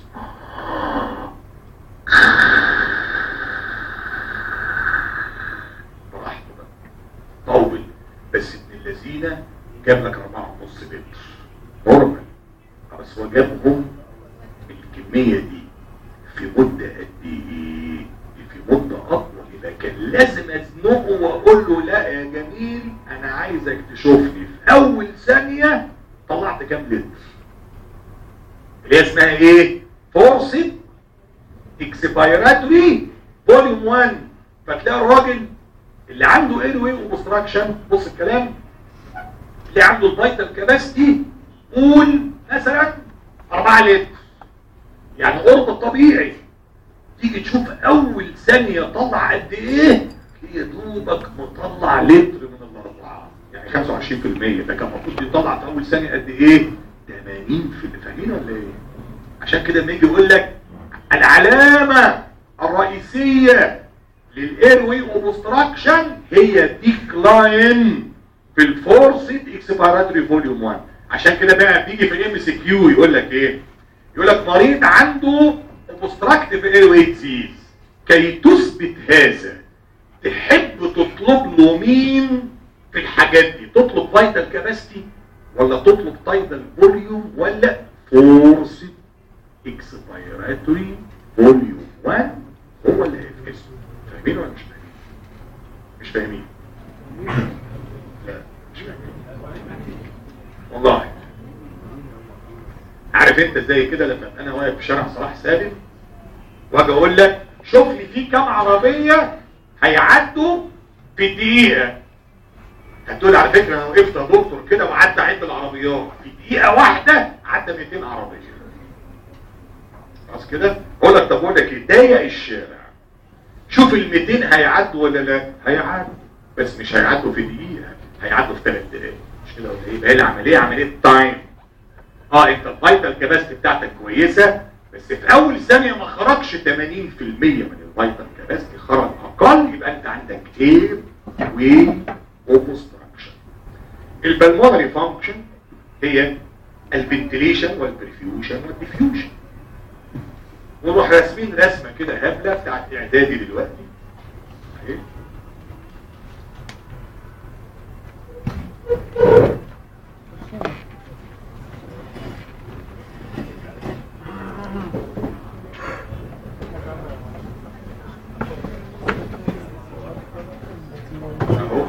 براحته بقى طول بس ابن الذين جاب لك 4.5 لتر نورمال آه، بس هو جابهم الكمية دي في مدة قد ايه في مدة اطول يبقى كان لازم ازنقه واقول له لا يا جميل انا عايزك تشوفني في اول ثانية طلعت كام لتر اللي هي اسمها ايه فورسد اكسبيراتوري فوليوم 1 فتلاقي الراجل اللي عنده اير واي اوبستراكشن بص الكلام اللي عنده الفيتال كاباسيتي قول مثلا 4 لتر يعني قرب الطبيعي تيجي تشوف اول ثانية طلع قد ايه هي دوبك مطلع لتر من الاربعة يعني 25% ده كان المفروض يطلع في اول ثانية قد ايه في فاهمين ولا ايه عشان كده لما يجي يقول لك العلامه الرئيسيه للايروي اوبستراكشن هي ديكلاين في الفورسد اكسبيراتوري فوليوم 1 عشان كده بقى بيجي في الام سي كيو يقول لك ايه يقول لك مريض عنده اوبستراكتيف ايروي ديزيز كي تثبت هذا تحب تطلب له مين في الحاجات دي تطلب فايتال كاباسيتي ولا تطلب تايدال فوليوم ولا فورسد اكسبيراتوري فوليوم 1 هو اللي هيفكسه فاهمين ولا مش فاهمين مش فاهمين لا مش فاهمين والله عارف انت زي كده لما انا واقف في شارع صلاح سالم واجي اقول لك شوف لي في كام عربيه هيعدوا في دقيقه هتقول على فكره انا وقفت يا دكتور كده وقعدت اعد العربيات في دقيقه واحده عدى 200 عربيه خلاص كده اقول لك طب اقول لك ايه ضيق الشارع شوف ال 200 هيعدوا ولا لا هيعدوا بس مش هيعدوا في دقيقه هيعدوا في ثلاث دقائق مش كده ولا ايه يبقى العمليه عمليه تايم اه انت الفايتال كاباسيتي بتاعتك كويسه بس في اول ثانيه ما خرجش 80% من الفايتال كاباسيتي خرج اقل يبقى انت عندك ايه و اوبستراكشن البلمونري فانكشن هي الفنتليشن والبرفيوجن والديفيوجن ونروح راسمين رسمه كده هبله بتاعت اعدادي دلوقتي اهي اهو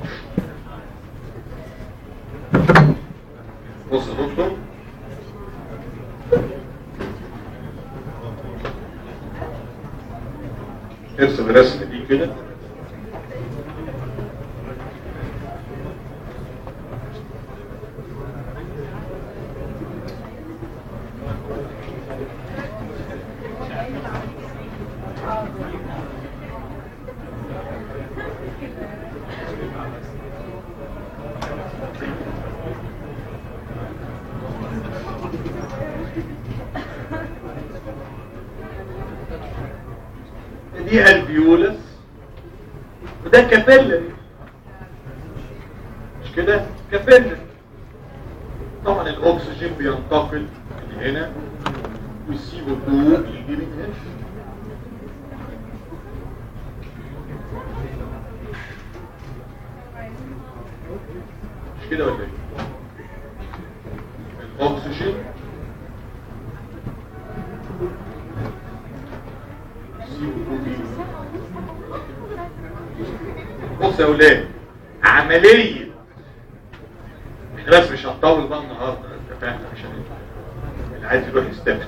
بص يا دكتور ارسم الرسمه دي كده دي الفيولس وده كابيلري مش كده كابيلري طبعا الاكسجين بينتقل من هنا والسي او 2 يجي من هنا مش كده ولا ايه الاكسجين بص يا اولاد عملية احنا بس مش هنطول بقى النهارده انت فاهم عشان اللي عايز يروح يستفتي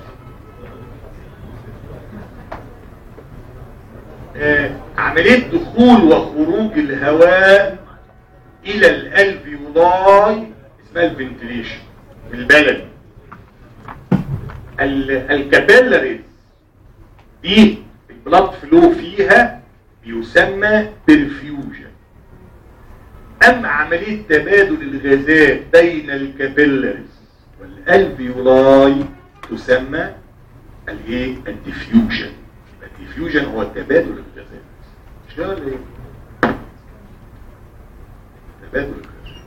آه عملية دخول وخروج الهواء الى الالفيولاي اسمها الفنتليشن بالبلدي الكابيلاريز دي البلاد فلو فيها بيسمى برفيوجن اما عملية تبادل الغازات بين الكابيلاريز والالفيولاي تسمى الايه الديفيوجن الديفيوجن هو تبادل الغازات مش كده ولا ايه تبادل الغازات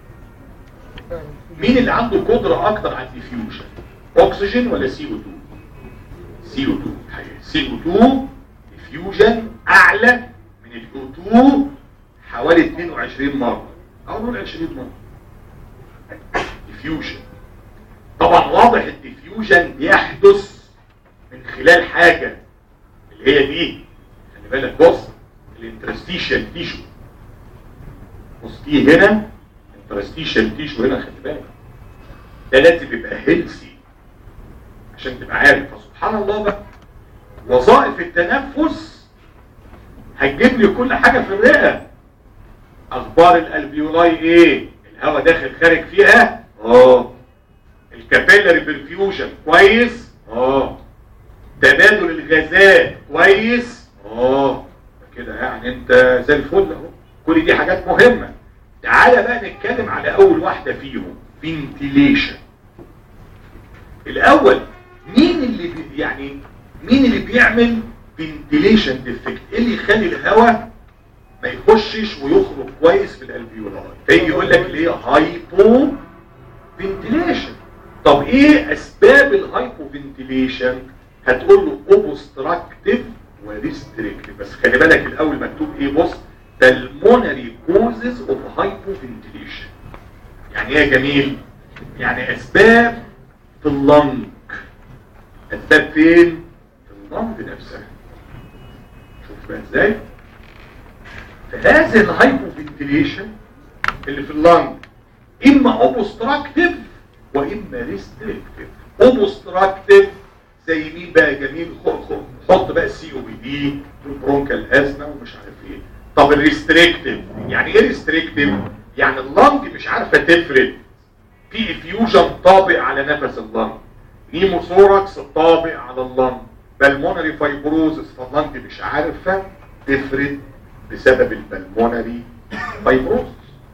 مين اللي عنده قدرة اكتر على الديفيوجن اكسجين ولا سي او 2 سي او 2 سي او 2 ديفيوجن اعلى من الاو 2 حوالي 22 مرة او نقول 20 مرة ديفيوجن طبعا واضح الديفيوجن بيحدث من خلال حاجة اللي هي دي خلي بالك بص الانترستيشن تيشو بص دي هنا انترستيشن تيشو هنا خلي بالك ده لازم يبقى هيلسي عشان تبقى عارف فسبحان الله بقى وظائف التنفس هتجيب لي كل حاجة في الرئة اخبار الالفيولاي ايه الهواء داخل خارج فيها اه الكابيلاري برفيوجن كويس اه تبادل الغازات كويس اه كده يعني انت زي الفل اهو كل دي حاجات مهمة تعالى بقى نتكلم على اول واحدة فيهم فنتيليشن الاول مين اللي بي يعني مين اللي بيعمل فنتيليشن ديفكت ايه اللي يخلي الهواء ما يخشش ويخرج كويس في الالفيولاي فيجي يقول لك ليه هايبو فنتيليشن طب ايه اسباب الهايبو فنتيليشن هتقول له اوبستراكتيف وريستريكتيف بس خلي بالك الاول مكتوب ايه بص pulmonary causes of hypoventilation يعني ايه يا جميل يعني اسباب في اللنج اسباب فين في اللنج نفسها شوف بقى ازاي فهذه الهايبوفنتيليشن اللي في اللنج اما اوبستراكتيف واما ريستريكتيف اوبستراكتيف زي مين بقى جميل حط بقى السي او بي دي والبرونكال ازمه ومش عارف ايه طب الريستريكتيف يعني ايه ريستريكتيف يعني اللنج مش عارفه تفرد في افيوجن طابق على نفس اللنج نيموثوركس طابق على اللنج بالمونري فايبروزس فاللنج مش عارفه تفرد بسبب البلمونري فايبروزس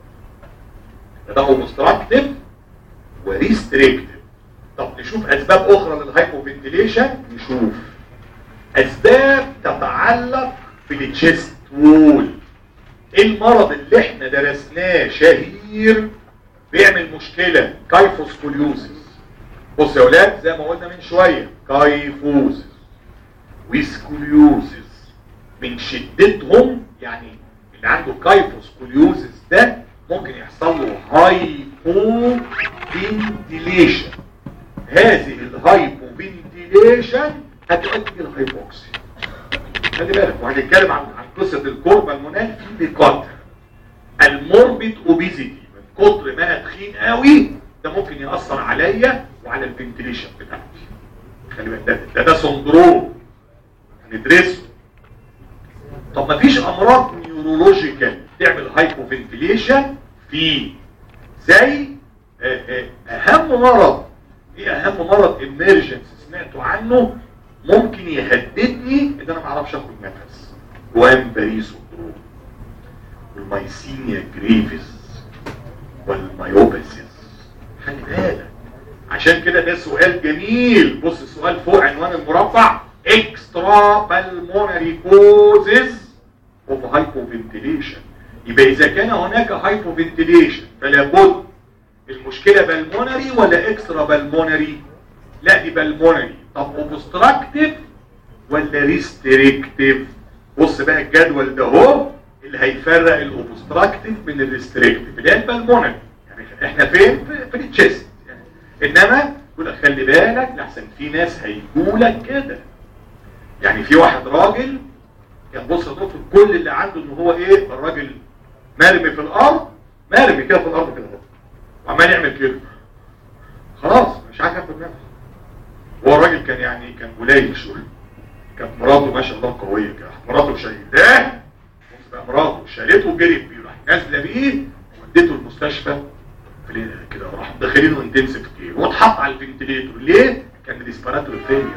ده اوبستراكتيف وريستريكتيف طب نشوف اسباب اخرى للهايبوفنتيليشن نشوف اسباب تتعلق بالتشيست وول ايه المرض اللي احنا درسناه شهير بيعمل مشكلة كايفوسكوليوزيس بص يا اولاد زي ما قلنا من شوية كايفوزيس وسكوليوزيس من شدتهم يعني اللي عنده كايفوسكوليوزيس ده ممكن يحصل له هايبو فنتيليشن هذه الهايبو فنتيليشن هتؤدي الهايبوكسيا خلي بالك وهنتكلم عن عن قصه الكوربا المنال في بقدر الموربيد اوبيزيتي من كتر ما انا تخين قوي ده ممكن ياثر عليا وعلى الفنتيليشن بتاعتي خلي بالك ده ده, ده سندروم هندرسه طب ما فيش امراض نيورولوجيكال تعمل هايبوفنتيليشن في زي اهم مرض ايه اهم مرض اميرجنس سمعتوا عنه ممكن يهددني ان انا ما اعرفش اخد نفس وام باريس سندروم والمايسينيا جريفيس والمايوباسيس خلي بالك عشان كده ده سؤال جميل بص السؤال فوق عنوان المربع اكسترا بالمونري كوزز اوف هايبوفنتيليشن يبقى اذا كان هناك هايبوفنتيليشن فلا بد المشكله بالمونري ولا اكسترا بالمونري لا دي بالمونري طب اوبستراكتيف ولا ريستريكتيف بص بقى الجدول ده اهو اللي هيفرق الاوبستراكتيف من الريستريكتيف اللي هي البلمونري يعني احنا فين في, في التشيست يعني انما يقول لك خلي بالك لحسن في ناس هيجوا لك كده يعني في واحد راجل كان بص يا دكتور كل اللي عنده ان هو ايه الراجل مرمي في الارض مرمي كده في الارض كده وعمال يعمل كده خلاص مش عارف ياخد نفس هو الراجل كان يعني كان قليل شويه كانت مراته ما شاء الله قويه كده مراته شايلاه بص بقى مراته شالته وجريت بيه راح نازله بيه وديته المستشفى في ليله كده راح داخلينه انتنسيف كير واتحط على الفنتليتور ليه؟ كان ريسبيراتوري فيلير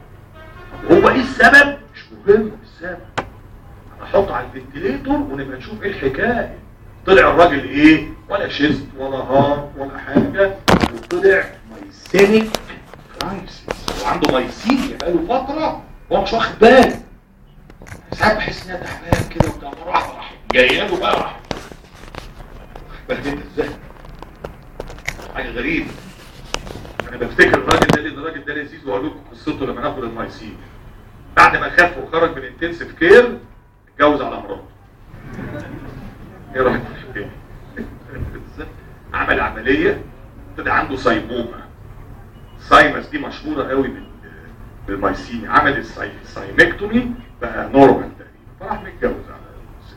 هو ايه السبب؟ مش مهم السبب انا احطه على الفنتليتور ونبقى نشوف ايه الحكايه طلع الراجل ايه؟ ولا شيست ولا هارت ولا حاجه وطلع مايسينيك كرايسيس وعنده مايسينيا بقاله فتره هو مش واخد باله ساعات بحس ان انا تعبان كده وبتاع مره واحده راح جايه له بقى راح بالك انت ازاي؟ حاجه غريبه انا بفتكر الراجل ده لان الراجل ده لذيذ واقول لكم قصته لما ناخد المايسين بعد ما خف وخرج من الانتنسيف كير اتجوز على مراته ايه رايك في الحكايه؟ عمل عمليه طلع عنده صيمومه سايمس دي مشهوره قوي بال بالمايسين عمل الساي... السايمكتومي بقى نورمال تقريبا فراح متجوز على الست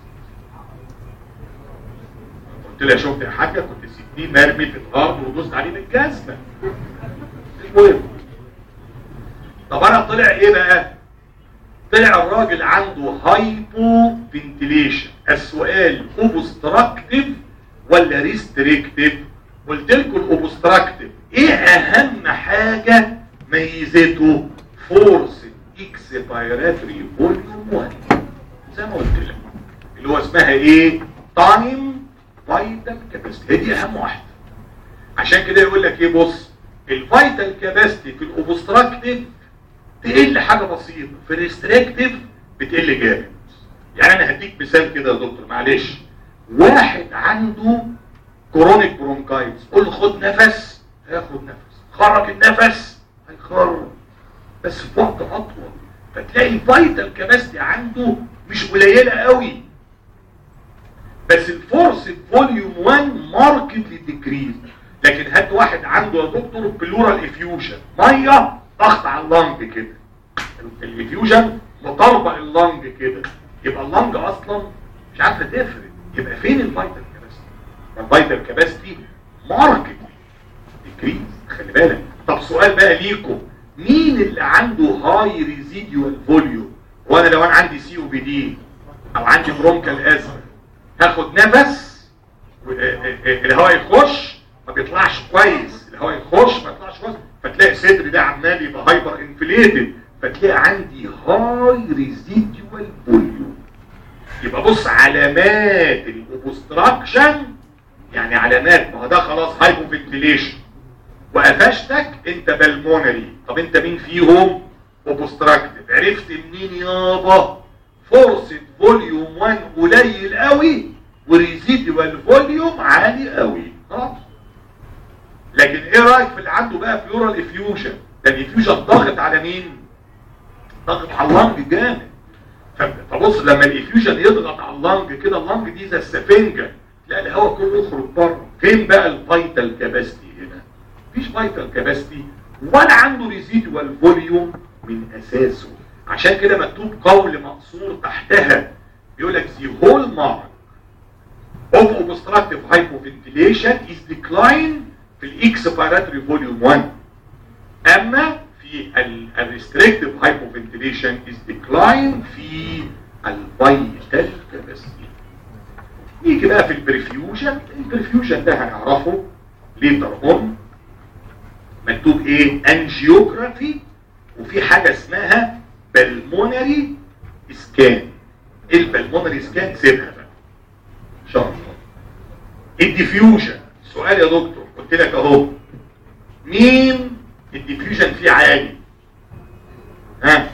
قلت له يا شفت يا حاجه كنت سيبنيه مرمي في الارض ودوست عليه بالجزمه المهم طب انا طلع ايه بقى طلع الراجل عنده هايبو فنتيليشن السؤال اوبستراكتيف ولا ريستريكتيف قلت لكم الاوبستراكتيف ايه اهم حاجه ميزته فورس اكسبيراتوري فوليوم 1 زي ما قلت لك اللي هو اسمها ايه تايم فايتال كاباسيتي دي اهم واحده عشان كده يقول لك ايه بص الفيتال كاباسيتي في الاوبستراكتيف تقل حاجه بسيطه في الريستريكتيف بتقل جامد يعني انا هديك مثال كده يا دكتور معلش واحد عنده كرونيك برونكايتس قول له خد نفس هياخد نفس خرج النفس هيخرج بس في وقت اطول فتلاقي الفيتال كاباسيتي عنده مش قليله قوي بس الفورس فوليوم 1 ماركتلي ديكريز لكن هات واحد عنده يا دكتور بلورال افيوجن ميه ضغط على اللنج كده الافيوجن مطربق اللنج كده يبقى اللنج اصلا مش عارفه تفرق يبقى فين الفيتال كاباسيتي الفيتال كاباسيتي ماركت ديكريز خلي بالك طب سؤال بقى ليكم مين اللي عنده هاي ريزيديوال فوليوم وانا لو انا عندي سي او بي دي او عندي برونكال ازمه هاخد نفس الهواء يخش ما بيطلعش كويس الهواء يخش ما يطلعش كويس فتلاقي صدري ده عمال يبقى هايبر انفليتد فتلاقي عندي هاي ريزيديوال فوليوم يبقى بص علامات الاوبستراكشن يعني علامات ما هو ده خلاص هايبو فنتيليشن وقفشتك انت بالمونري طب انت مين فيهم اوبستراكتيف عرفت منين يابا فرصة فوليوم 1 قليل قوي وريزيدوال فوليوم عالي قوي خلاص لكن ايه رايك في اللي عنده بقى بلورال افيوجن ده الافيوجن ضاغط على مين ضاغط على اللنج جامد فبص لما الافيوجن يضغط على اللنج كده اللنج دي زي السفنجه لا الهواء كله يخرج بره فين بقى الفيتال كاباسيتي هنا مفيش فيتال كاباسيتي ولا عنده ريزيدوال فوليوم من اساسه عشان كده مكتوب قول مقصور تحتها بيقول لك the hallmark of obstructive hypoventilation is decline في الاكسبيراتوري فوليوم 1 اما في الريستريكتيف هايبوفنتيليشن is decline في الفيتال كاباسيتي نيجي بقى في البرفيوجن البرفيوجن ده هنعرفه ليتر اون مكتوب ايه انجيوجرافي وفي حاجه اسمها بالمونري سكان البلمونري سكان سيبها بقى ان شاء الله الديفيوجن سؤال يا دكتور قلت لك اهو مين الديفيوجن فيه عالي ها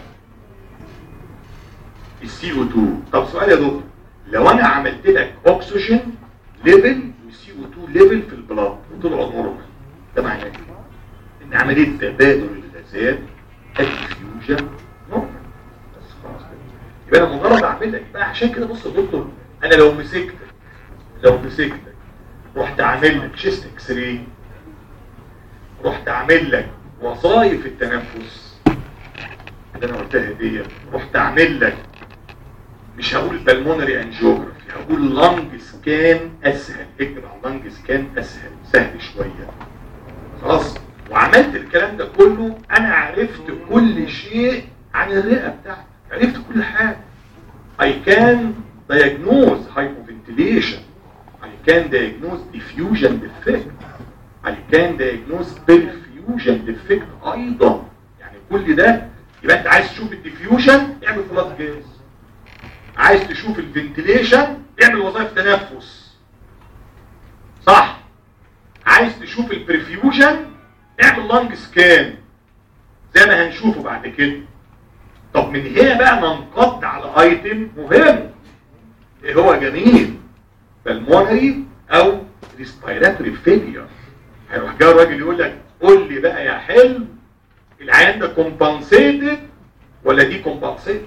السي او 2 طب سؤال يا دكتور لو انا عملت لك اكسجين ليفل وسي او 2 ليفل في البلاد وطلعوا نورمال ده معناه ايه ان عمليه تبادل الغازات الديفيوجن نورمال بس خلاص كده يبقى انا مجرد اعمل لك بقى عشان كده بص يا دكتور انا لو مسكتك لو مسكتك رحت عامل لك شيست اكس راي رحت عامل لك وظائف التنفس اللي انا قلتها دي رحت عامل لك مش هقول بالمونري انجيوجرافي هقول لانج سكان اسهل اكتب على اللانج سكان اسهل سهل شويه خلاص وعملت الكلام ده كله انا عرفت كل شيء عن الرئه بتاعتك عرفت كل حاجه I can diagnose hypoventilation I can diagnose diffusion defect I can diagnose perfusion defect ايضا يعني كل ده يبقى انت عايز تشوف الديفيوجن اعمل بلاد جاز عايز تشوف الفنتيليشن اعمل وظائف تنفس صح عايز تشوف البرفيوجن اعمل لانج سكان زي ما هنشوفه بعد كده طب من هنا بقى ننقض على ايتم مهم ايه هو جميل بالمونري او ريسبيراتوري فيلير هيروح جاي الراجل يقول لك قول لي بقى يا حلم العيان ده كومبنسيتد ولا دي كومبنسيتد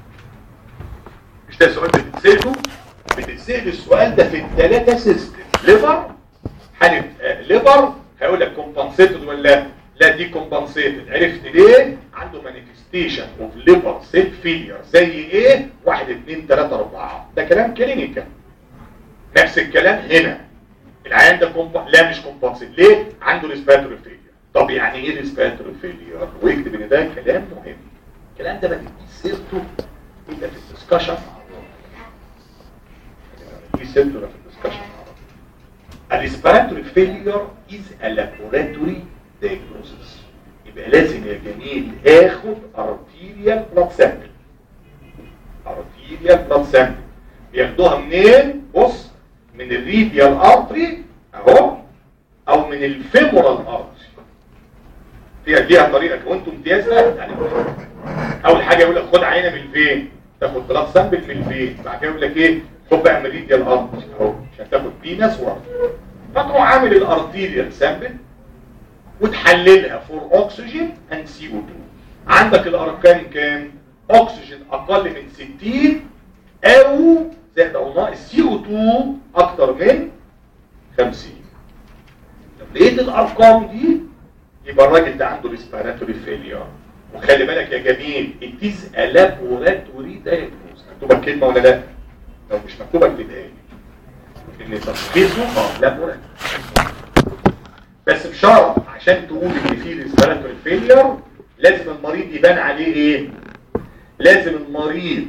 مش ده سؤال بتتسأله بتتسأل السؤال ده في الثلاثة سيستم ليفر حالة ليفر هيقول لك كومبنسيتد ولا لا دي كومبنسيتد عرفت ليه عنده مانيفستيشن اوف ليفر سيل فيلير زي ايه واحد اتنين تلاتة اربعة ده كلام كلينيكال نفس الكلام هنا العيان ده كومب... لا مش كومبنسيت ليه عنده ريسبيراتوري فيلير طب يعني ايه ريسبيراتوري فيلير واكتب ان ده كلام مهم الكلام ده ما تديش سيرته الا في الدسكشن دي سيرته في الدسكشن الريسبيراتوري فيلير از ا لابوراتوري diagnosis يبقى لازم يا جميل اخد ارتيريال بلاد سامبل ارتيريال بلاد سامبل بياخدوها منين بص من الريديال ارتري اهو او من الفيمورال ارتري فيها ليها طريقه وانتم امتياز لا يعني اول حاجه يقول لك خد عينه من الفين تاخد بلاد سامبل من الفين بعد كده يقول لك ايه خد بقى ميريديال ارض اهو عشان تاخد فينس وارض فتروح عامل الارتيريال سامبل وتحللها فور اوكسجين اند سي او 2 عندك الارقام كام اكسجين اقل من 60 او زائد او ناقص سي او 2 اكتر من 50 لو لقيت الارقام دي يبقى الراجل ده عنده ريسبيراتوري فيلير وخلي بالك يا جميل اتيز لابوراتوري دايجنوز مكتوبه الكلمه ولا لا لو مش مكتوبه اكتبها لي ان تشخيصه اه لابوراتوري بس بشرط عشان تقول ان في ريسبيراتوري فيلير لازم المريض يبان عليه ايه لازم المريض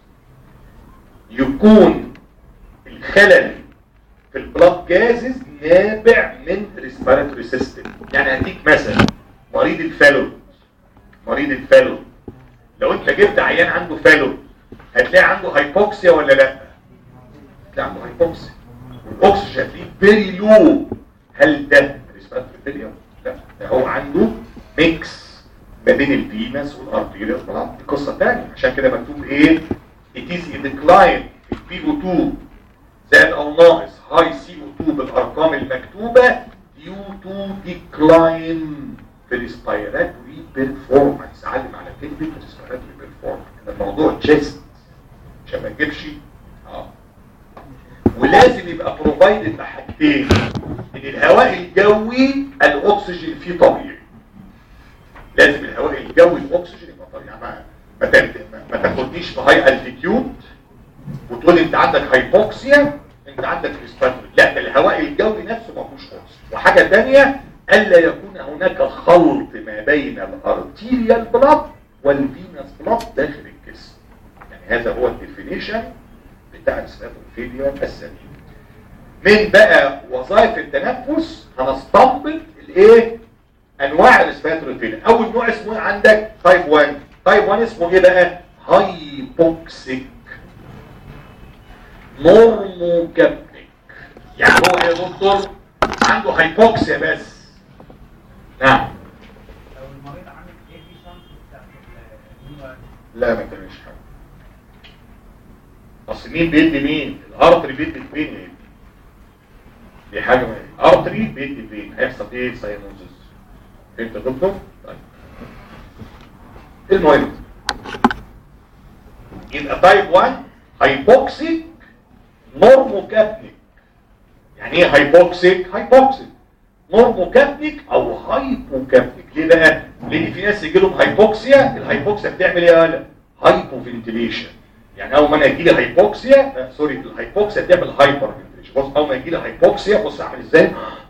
يكون الخلل في البلاد جازز نابع من ريسبيراتوري سيستم يعني هديك مثلا مريض الفالو مريض الفالو لو انت جبت عيان عنده فالو هتلاقي عنده هايبوكسيا ولا لا هتلاقي عنده هايبوكسيا والاكسجين هتلاقيه فيري لو هل ده ريسبيراتوري فيلير لا ده هو عنده ميكس ما بين الفينس والارتيريال بلاد دي قصه ثانيه عشان كده مكتوب ايه it is a decline في البي او 2 زائد او ناقص هاي سي او 2 بالارقام المكتوبه due to decline في الريسبيراتوري بيرفورمانس علم على كلمه ريسبيراتوري بيرفورمانس الموضوع تشيست عشان ما تجيبش اه ولازم يبقى بروفايدد بحاجتين ان الهواء الجوي الاكسجين فيه طبيعي لازم الهواء الجوي الاكسجين يبقى طبيعي ما ما تاخد- ما تاخدنيش في هاي التيتيود وتقول انت عندك هايبوكسيا انت عندك ريسبيراتوري لا ده الهواء الجوي نفسه ما فيهوش اكسجين وحاجه ثانيه الا يكون هناك خلط ما بين الارتيريال بلاد والفينس بلاد داخل الجسم يعني هذا هو الديفينيشن بتاع الريسبيراتوري فيلير السليم من بقى وظائف التنفس هنستنبط الايه انواع الريسبيراتوري فيلير اول نوع اسمه إيه عندك تايب 1 تايب 1 اسمه ايه بقى هايبوكسيك نورموجابنيك يعني هو يا دكتور عنده هايبوكسيا بس نعم لو المريض عامل ايه في شنط بتاعت ال- هو لا ما تعملش حاجه اصل مين بيدي مين الارتري بيدي فين يا ابني دي حاجه ما ارتري بيدي فين هيحصل ايه ساينوزس فهمت يا دكتور طيب المهم يبقى تايب 1 هايبوكسيك نورموكابنيك يعني ايه هايبوكسيك هايبوكسيك نورموكابنيك او هايبوكابنيك ليه بقى لان في ناس يجي لهم هايبوكسيا الهايبوكسيا بتعمل ايه يا ولد هايبوفنتيليشن يعني اول ما انا يجي لي هايبوكسيا آه، سوري الهايبوكسيا بتعمل هايبر فنتيليشن بص اول ما يجي لي هايبوكسيا بص اعمل ازاي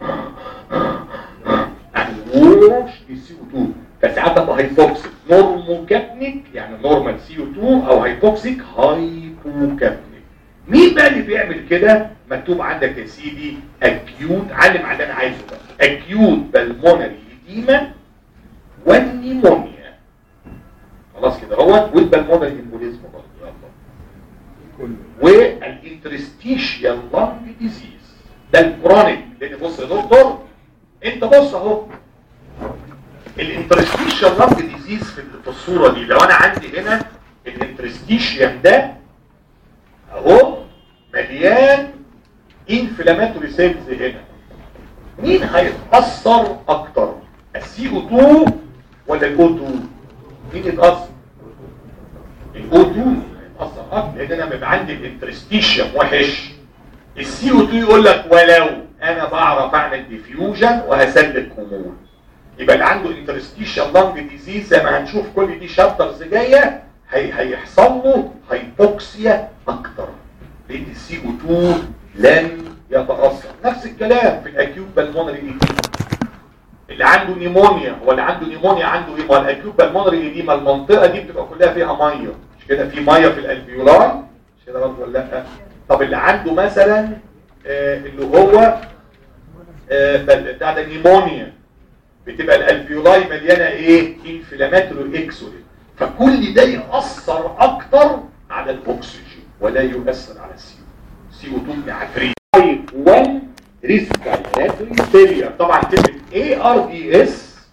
اعمل ووش للسي او 2 فساعات ابقى هايبوكسيك نورموكابنيك يعني نورمال سي او 2 او هايبوكسيك هايبوكابنيك مين بقى اللي بيعمل كده مكتوب عندك يا سيدي اكيوت علم على اللي انا عايزه بقى اكيوت بالمونري ايديما والنيمونيا خلاص كده اهوت والبالمونري امبوليزم برضه يلا والانترستيشيال لانج ديزيز ده الكرونيك لان بص يا دكتور انت بص اهو الانترستيشيال لانج ديزيز في في الصوره دي لو انا عندي هنا الانترستيشيال ده اهو مليان انفلاماتوري سيلز هنا مين هيتاثر اكتر السي او 2 ولا الاو 2 مين يتاثر الاو 2 هيتاثر اكتر لان انا بيبقى عندي الانترستيشن وحش السي او 2 يقول لك ولو انا بعرف اعمل ديفيوجن وهسلك هرمون يبقى اللي عنده انترستيشن لانج ديزيز زي ما هنشوف كل دي شابترز جايه هي هيحصل له هايبوكسيا اكتر لان السي او 2 لن يتاثر نفس الكلام في الاكيوت بالمونري ايديما اللي عنده نيمونيا هو اللي عنده نيمونيا عنده ايه ما هو الاكيوت بالمونري ايديما المنطقه دي بتبقى كلها فيها ميه مش كده في ميه في الالفيولاي مش كده برضه ولا لا طب اللي عنده مثلا آه اللي هو آه بل- بتاع ده نيمونيا بتبقى الالفيولاي مليانه ايه انفلاماتوري اكسولين فكل ده يأثر اكتر على الاكسجين ولا يؤثر على السي سي او 2 عفريت تايب 1 ريسبيراتوري فيلير طبعا كلمه اي ار دي اس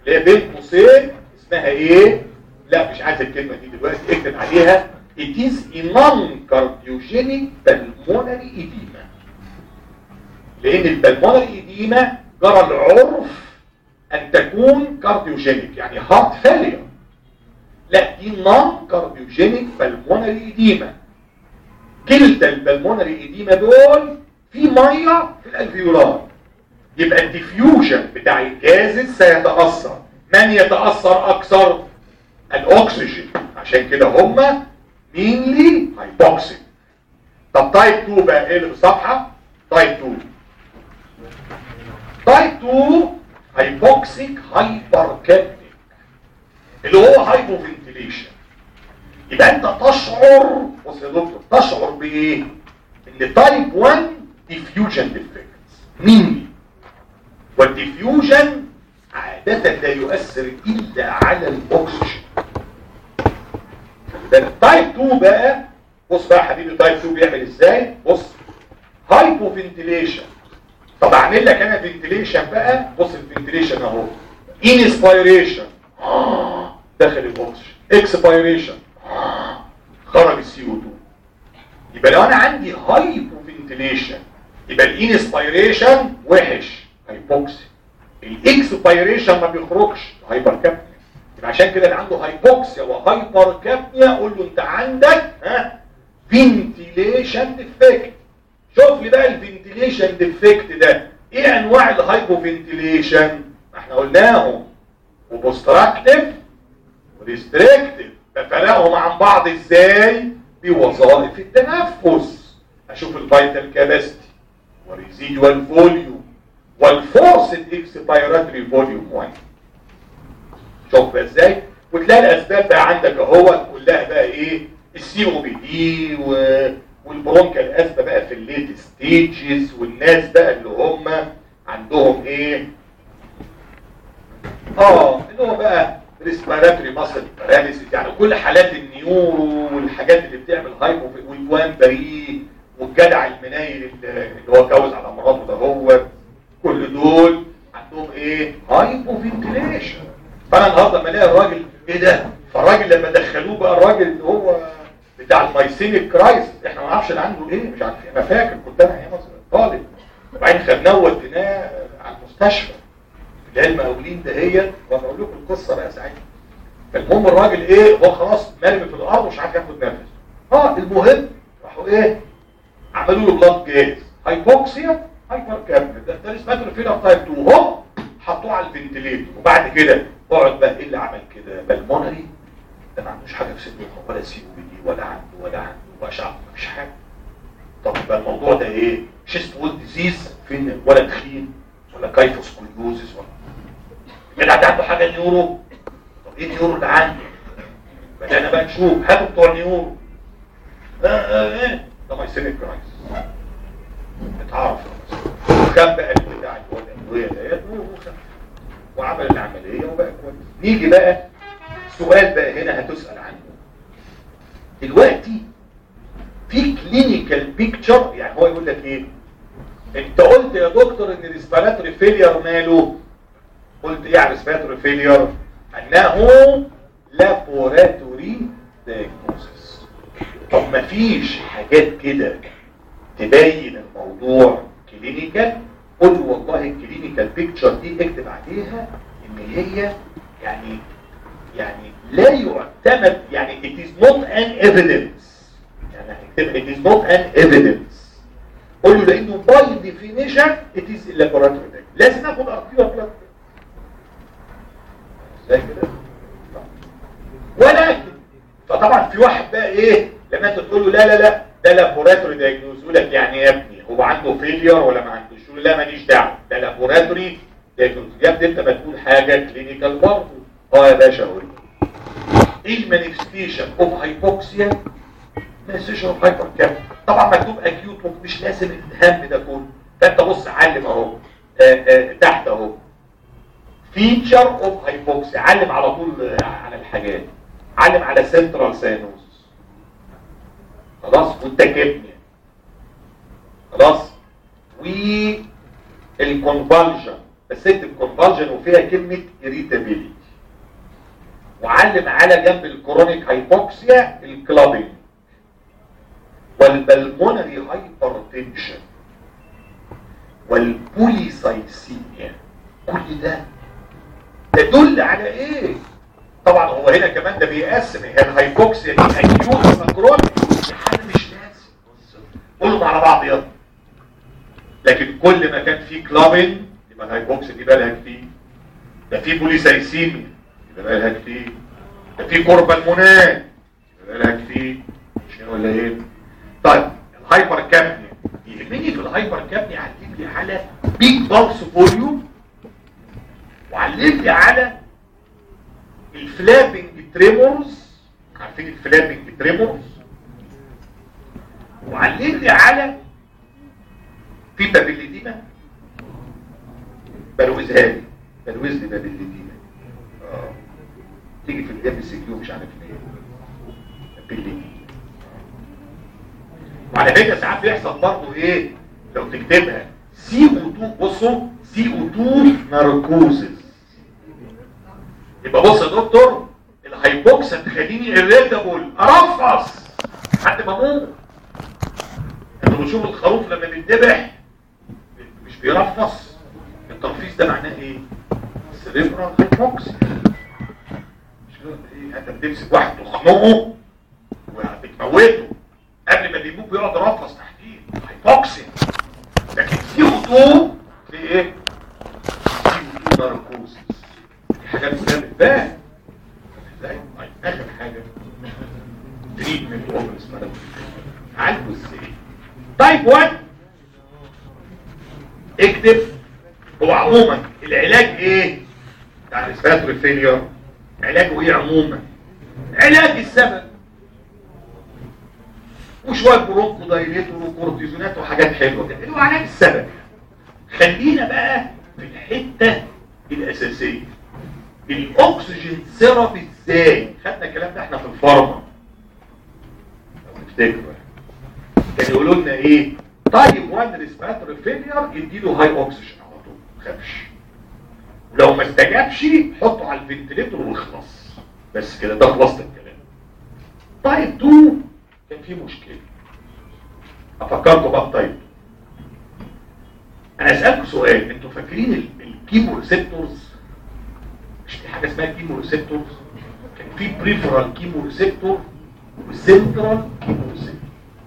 اللي هي بين قوسين اسمها ايه لا مش عايز الكلمه دي دلوقتي اكتب عليها it is a non-cardiogenic pulmonary edema لان البلمونري edema جرى العرف ان تكون كارديوجينيك يعني هارت فيلير لا دي نون كارديوجينيك بالمونري اديما كلتا البلمونري اديما دول في ميه في الالفيولار يبقى الديفيوجن بتاع الجازز سيتاثر من يتاثر اكثر الاكسجين عشان كده هما مينلي هايبوكسيك طب تايب 2 بقى ايه اللي في الصفحه تايب 2 تايب 2 هايبوكسيك هايبركابنيك اللي هو هايبوفنتيليشن يبقى انت تشعر بص يا دكتور تشعر بايه ان تايب 1 ديفيوجن ديفكتس مين والديفيوجن عادة لا يؤثر الا على الاكسجين تايب 2 بقى بص بقى يا حبيبي تايب 2 بيعمل ازاي بص هايبوفنتيليشن طب اعمل لك انا فنتيليشن بقى بص الفنتيليشن اهو انسبيريشن داخل الاكسجين اكسبيريشن خرج السي او 2 يبقى لو انا عندي هايبو فنتيليشن يبقى الانسبيريشن وحش هايبوكسي الاكسبيريشن ما بيخرجش هايبر كابنيا يبقى عشان كده اللي عنده هايبوكسيا وهايبر كابنيا قول له انت عندك ها فنتيليشن ديفكت شوف لي بقى الفنتيليشن ديفكت ده ايه انواع الهايبو فنتيليشن احنا قلناهم وبوستراكتيف وريستريكتيف بفرقهم عن بعض ازاي بوظائف التنفس اشوف الفيتال كاباسيتي والريزيدوال فوليوم والفورسد اكسبيراتوري فوليوم 1 شوف بقى ازاي وتلاقي الاسباب بقى عندك اهو كلها بقى ايه السي او بي دي و... والبرونكال اسبه بقى في الليت ستيجز والناس بقى اللي هم عندهم ايه اه اللي هو بقى ريسبيراتوري ماسل باراليسيس يعني كل حالات النيورو والحاجات اللي بتعمل هايبو والوان بري والجدع المنايل اللي هو اتجوز على مراته ده هو كل دول عندهم ايه هايبو فنتيليشن فانا النهارده لما الاقي الراجل ايه ده فالراجل لما دخلوه بقى الراجل اللي هو بتاع المايسينيك كرايسيس احنا ما نعرفش اللي عنده ايه مش عارفين انا فاكر كنت انا ايام طالب وبعدين خدناه ووديناه على المستشفى العلم اولين دهيت وانا اقول لكم القصه بقى ساعتها فالمهم الراجل ايه هو خلاص مرمي في الارض ومش عارف ياخد نفس اه المهم راحوا ايه عملوا له بلاد جاز هايبوكسيا هايبر كابن ده ده اسمه فيلر تايب 2 هوب حطوه على الفنتليتر وبعد كده اقعد بقى ايه اللي عمل كده بالمونري ده ما عندوش حاجه في صدره ولا سي او بي دي ولا عنده ولا عنده واشعه مفيش حاجه طب يبقى الموضوع ده ايه شيست وول ديزيز فين ولا تخين ولا كايفوس كوليوزيس ولا كده عنده حاجه نيورو طب ايه النيورو اللي عنده بدأنا بقى نشوف هاتوا بتوع النيورو آه آه ايه ده مايسينيك كرايس اتعرف وخد بقى البتاع اللي هو الادويه ديت وخد وعمل العمليه وبقى كويس نيجي بقى سؤال بقى هنا هتسأل عنه دلوقتي في كلينيكال بيكتشر يعني هو يقول لك ايه انت قلت يا دكتور ان الريسبيراتوري فيلير ماله قلت ايه على الريسبيراتوري فيلير انه لابوراتوري دايجنوستس طب ما فيش حاجات كده تبين الموضوع كلينيكال قول له والله الكلينيكال بيكتشر دي اكتب عليها ان هي يعني يعني لا يعتمد يعني it is not an evidence يعني هنكتب it is not an evidence قول له لانه by definition it is a laboratory لازم اخد ارقام بلاد زي كده ولكن فطبعا في واحد بقى ايه لما انت تقول له لا لا لا ده لابوراتوري دايجنوز يقول لك يعني يا ابني هو عنده فيلير ولا ما عندوش يقول لا ماليش دعوه ده لابوراتوري دايجنوز يا ابني انت ما تقول حاجه كلينيكال برضه اه يا باشا قول ايه المانيفستيشن اوف هايبوكسيا مانيفستيشن اوف هايبر كاب طبعا مكتوب اكيوت مش لازم الهم ده كله فانت بص علم اهو تحت اهو فيتشر اوف هايبوكسيا علم على طول على الحاجات علم على سنترال ساينوس خلاص والتكبنيا خلاص والكونفالجن بس اكتب كونفالجن وفيها كلمه irritability وعلم على جنب الكرونيك هايبوكسيا الكلابينج والبلمونري هايبرتنشن والبوليسايسيميا كل ده تدل على ايه طبعا هو هنا كمان ده بيقسم هي الهايبوكسيا دي اكيوت ولا كرونيك دي حاجه مش لازم كلهم على بعض يلا لكن كل ما كان فيه كلابينج يبقى الهايبوكسيا دي بالها كتير ده فيه بوليسايسيميا يبقى بالها كتير ده فيه كوربالمونات يبقى بالها كتير مش ولا ايه طيب الهايبر كابنيا يهمني في الهايبر كابنيا علم لي على بيج بالس فوليوم وعلم لي على الفلابنج تريمورز عارفين الفلابنج تريمورز وعلم لي على في بابيليدينا بلوزها لي بلوز لي بابيليدينا اه تيجي في الام سي كيو مش عارف ليه بابيليدينا وعلى فكره ساعات بيحصل برضه ايه لو تكتبها سي او 2 بصوا سي او 2 ناركوزز يبقى بص يا دكتور الهايبوكسا تخليني irritable ارفص لحد ما اموت انا بشوف الخروف لما بيتذبح مش بيرفص الترفيس ده معناه ايه سيريبرال هايبوكسيا مش كده ايه انت بتمسك واحد تخنقه وبتموته قبل ما بيموت بيقعد يرفص تحتيه هايبوكسيا لكن سي او 2 في ايه سي او 2 ناركوزس دي حاجات مهمه بقى ازاي طيب اخر حاجه تريتمنت اوفر اسمها عالجه ازاي تايب 1 اكتب هو عموما العلاج ايه بتاع الاسباتوري فيلير علاجه ايه عموما علاج السبب وشويه برونكو دايليتور وكورتيزونات وحاجات حلوه كده اللي هو علاج السبب خلينا بقى في الحته الاساسيه الاكسجين ثيرابي ازاي خدنا الكلام ده احنا في الفارما لو تفتكروا كان يقولوا لنا ايه طيب وان ريسبيراتوري فيلير اديله هاي اوكسجين على طول ما تخافش ولو ما استجابش حطه على الفنتليتور واخلص بس كده ده خلصت الكلام طيب 2 كان في مشكله افكركم بقى طيب انا اسالكم سؤال انتوا فاكرين ال- الكيمو ريسبتورز مش في حاجه اسمها كيمو ريسبتورز كان في بريفرال كيمو ريسبتور وسنترال كيمو ريسبتور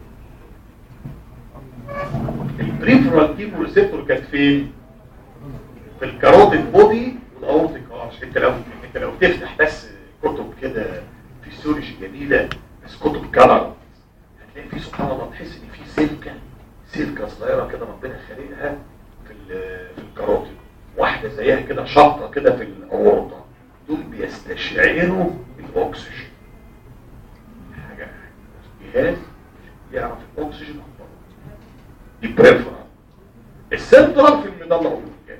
البريفرال كيمو ريسبتور كانت فين في الكاروتيد بودي والاورتيك ارش انت لو انت لو تفتح بس كتب كده فيسيولوجي جميله بس كتب كلر هتلاقي في سبحان الله تحس ان في سلكه سلكه صغيره كده ربنا خالقها في ال- في الكاروتيد واحده زيها كده شطه كده في الاورطه دول بيستشعروا الاكسجين حاجه جهاز يعرف الاكسجين اكتر دي بريفرال السنترال في المظله والوجهات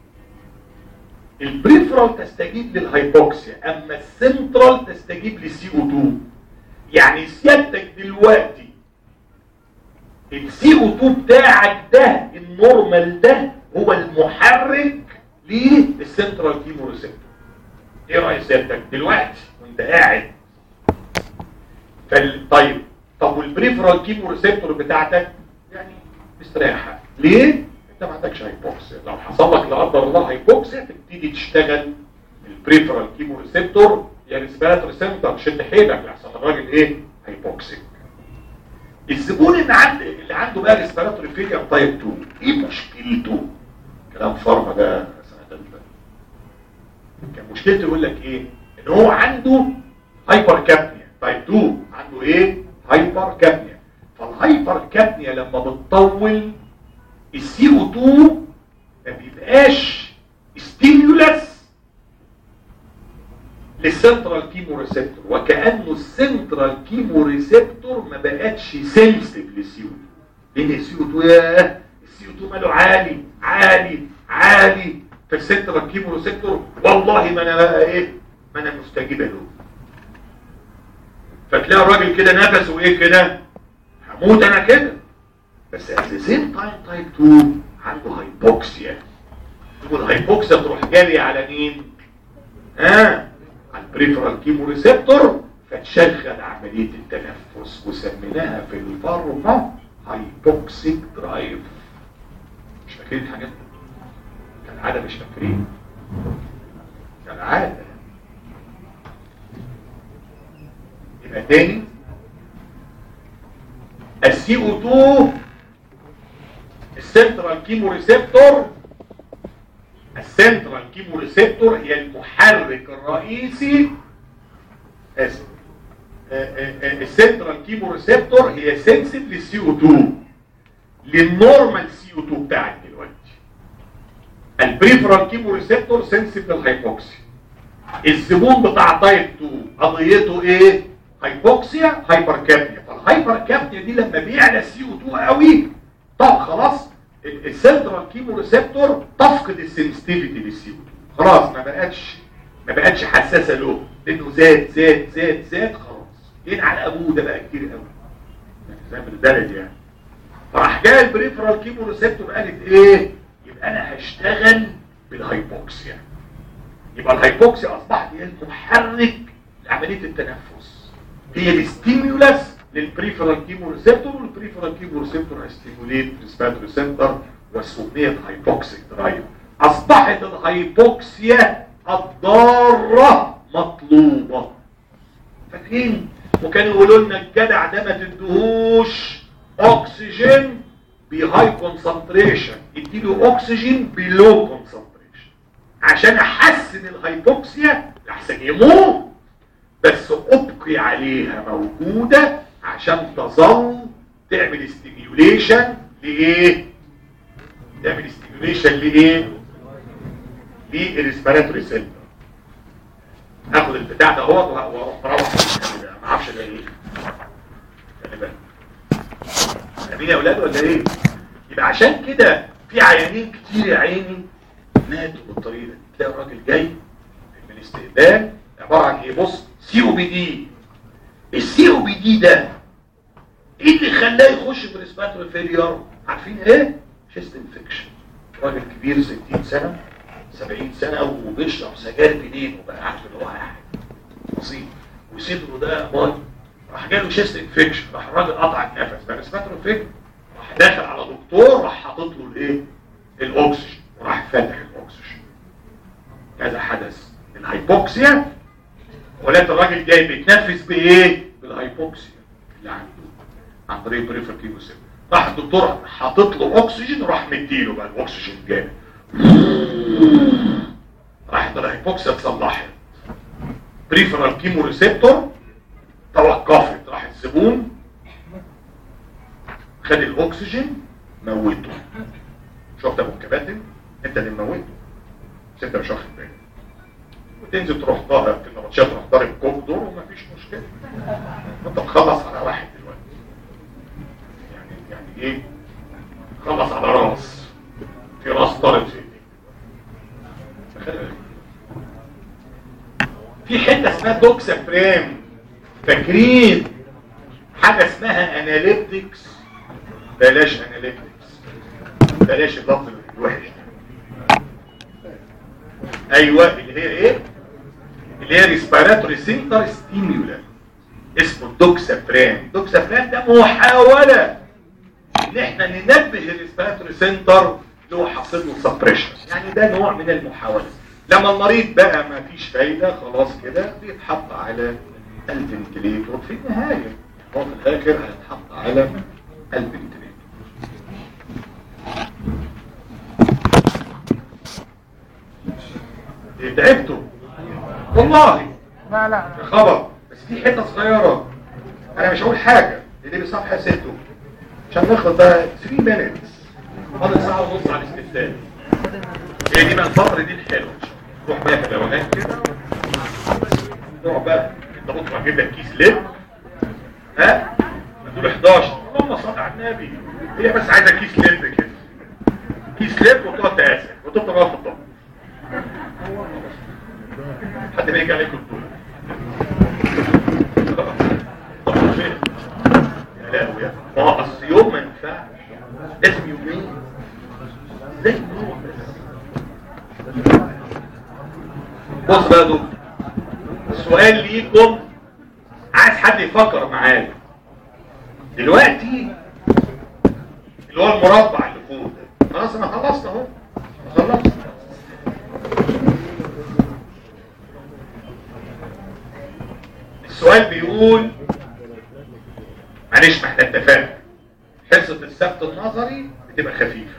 البريفرال تستجيب للهايبوكسيا اما السنترال تستجيب للسي او 2 يعني سيادتك دلوقتي السي او 2 بتاعك ده النورمال ده هو المحرك للسنترال كيمو ريسبتور ايه راي سيادتك دلوقتي وانت قاعد فال... طيب طب والبريفرال كيمو ريسبتور بتاعتك يعني مستريحه ليه انت ما عندكش هايبوكسيا لو حصل لك لا قدر الله هايبوكسيا تبتدي تشتغل البريفرال كيمو ريسبتور يا ريسبيراتوري سنتر شد حيلك لحسن الراجل ايه هايبوكسيك الزبون اللي عنده اللي عنده بقى ريسبيراتوري فيلير تايب 2 ايه مشكلته كلام فارما ده سنه ثالثه كان مشكلته يقول لك ايه ان هو عنده هايبر كابنيا تايب 2 عنده ايه هايبر كابنيا فالهايبر كابنيا لما بتطول السي او 2 ما بيبقاش ستيمولس للسنترال كيمو ريسبتور وكانه السنترال كيمو ريسبتور ما بقتش سنسيتيف للسي او 2 لان السي او 2 ياه السي او 2 ماله عالي عالي عالي في السنترال كيمو ريسبتور والله ما انا بقى ايه ما انا مستجيبه له فتلاقي الراجل كده نفسه ايه كده هموت انا كده بس at the same time type 2 عنده هايبوكسيا تقول الهايبوكسيا تروح جاري على مين ها على البريفرال كيمو ريسبتور فتشغل عمليه التنفس وسميناها في الفارما هايبوكسيك درايف مش فاكرين الحاجات دي كالعاده مش فاكرين كالعاده يبقى تاني السي او 2 السنترال كيمو ريسبتور السنترال كيمو ريسبتور هي المحرك الرئيسي اسف السنترال كيمو ريسبتور هي سنسيف للسي او 2 للنورمال سي او 2 بتاعك دلوقتي البريفرال كيمو ريسبتور سنسيف للهايبوكسيا الزبون بتاع تايب 2 قضيته ايه هايبوكسيا هايبر كابنيا فالهايبر كابنيا دي لما بيعلى السي او 2 قوي طب خلاص السنترال كيمو ريسبتور تفقد السنسيتيفيتي للسي او 2 خلاص ما بقتش ما بقتش حساسه له لانه زاد زاد زاد زاد خلاص ينعل ابوه ده بقى كتير قوي زي ما البلد يعني فراح جاي البريفرال كيمو ريسبتور قالت ايه يبقى انا هشتغل بالهايبوكسيا يبقى الهايبوكسيا اصبحت هي المحرك لعمليه التنفس هي الستيمولس للبريفرال كيمو ريسبتور والبريفرال كيمو ريسبتور هيستيموليت ريسباتوري سنتر وسميت هايبوكسيك درايف اصبحت الهايبوكسيا الضاره مطلوبه فاكرين وكانوا يقولوا لنا الجدع ده ما تدهوش اكسجين بهاي كونسنتريشن اديله اكسجين بلو كونسنتريشن عشان احسن الهايبوكسيا احسن يموت بس ابقي عليها موجودة عشان تظل تعمل ستيميوليشن لايه تعمل ستيميوليشن لايه للريسبيراتوري سنتر اخد البتاع ده اهوت واروح اروح ما اعرفش ده ايه خلي بالك فاهمين يا اولاد ولا ايه يبقى عشان كده في عيانين كتير يا عيني ماتوا بالطريقه دي تلاقي الراجل جاي من الاستقبال عباره عن ايه بص سي او بي دي السي او بي دي ده ايه اللي خلاه يخش في ريسبيراتوري فيلير عارفين ايه شيست انفكشن راجل كبير 60 سنه 70 سنه وبيشرب سجاير جديد وبقى عارف ان هو قاعد بسيط وصدره ده باي راح جاله شيست انفكشن راح الراجل قطع النفس بقى ريسبيراتوري فيلير راح داخل على دكتور راح حاطط له الايه الاكسجين وراح فاتح الاكسجين كذا حدث الهايبوكسيا ولكن الراجل جاي بيتنفس بايه بالهايبوكسيا اللي عنده عن طريق بريفر كيموسيل راح الدكتور حاطط له اكسجين وراح مديله بقى الاكسجين جاي راحت الهايبوكسيا اتصلحت بريفرال كيمو ريسبتور توقفت راح الزبون خد الاكسجين موته شفت ابو الكباتن انت اللي موته بس انت مش واخد بالك وتنزل تروح ضارب في النبطشات تروح ضارب كوك دور ومفيش مشكله انت مخلص على واحد دلوقتي يعني يعني ايه خلص على راس في راس طارت في ايديك خلي بالك. في حته اسمها دوكسا فريم فاكرين حاجه اسمها اناليتكس بلاش اناليتكس بلاش اللفظ الوحش ده ايوه اللي هي ايه اللي هي ريسبيراتوري سنتر ستيميولا اسمه الدوكسافران الدوكسافران ده محاوله ان احنا ننبه الريسبيراتوري سنتر اللي هو حاصل له سبريشن يعني ده نوع من المحاوله لما المريض بقى ما فيش فايده خلاص كده بيتحط على الفنتليتور في النهايه هو في الاخر هيتحط على الفنتليتور تعبتوا والله لا لا يا خبر بس في حته صغيره انا مش هقول حاجه اللي بصفحه 6 عشان ناخد بقى 3 minutes فاضل ساعه ونص على الاستفتاء هي دي بقى الفتره دي الحلوه روح بقى في الروقان كده روح بقى انت بكره هجيب لك كيس لب ها دول 11 اللهم صل على النبي هي بس عايزه كيس لب كده كيس لب وتقعد تقاسم وتفضل واقف في الطب حد بيجي عليكم الدول طب فين يا لهوي يا ما هو اصل يوم ما ينفعش لازم يومين زي يوم بس بص بقى دول السؤال ليكم عايز حد يفكر معايا دلوقتي اللي هو المربع اللي فوق ده خلاص انا خلصت اهو خلصت السؤال بيقول معلش ما احنا اتفقنا حصة السبت النظري بتبقى خفيفة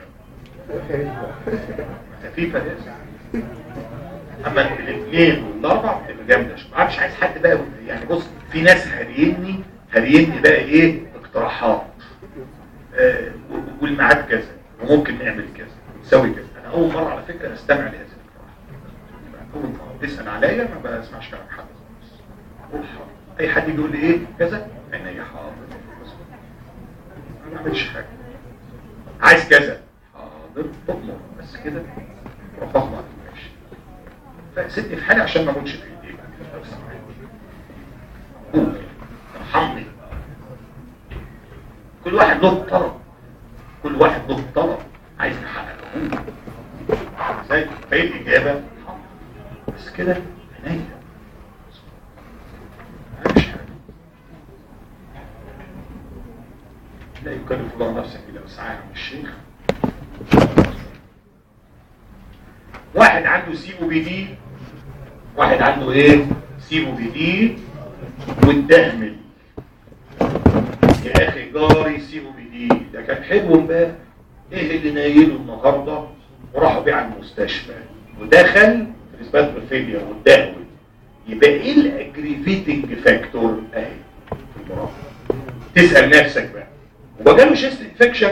خفيفة لسه اما الاثنين والاربع بتبقى جامدة شوية ما عادش عايز حد بقى يعني بص في ناس هريني هريني بقى ايه اقتراحات آه والميعاد كذا وممكن نعمل كذا ونسوي كذا انا اول مرة على فكرة استمع لهذه الاقتراحات اول مرة تسأل عليا ما بسمعش كلام حد خالص قول حاضر. اي حد يقول لي ايه كذا عينيا حاضر ما بعملش حاجة عايز كذا حاضر تطلب بس كده رفضنا ماشي فسيبني في حالي عشان ما اموتش في ايديك لو سمحت. قول ارحمني كل واحد له طلب كل واحد له طلب عايز نحققه ازاي فايه الاجابه حاضر. بس كده عينيا مش حاجه لا يكلف الله نفسا الا وسعها من الشيخ واحد عنده سيبو بي دي واحد عنده ايه سيبو بي دي والدهمل يا اخي جاري سيبو بي دي ده كان حلو امبارح ايه اللي نايله النهارده وراحوا بيه على المستشفى ودخل في اثبات الفيلير والدهول يبقى ايه الاجريفيتنج فاكتور اهي في المرافق تسال نفسك بقى هو جاله شيست انفكشن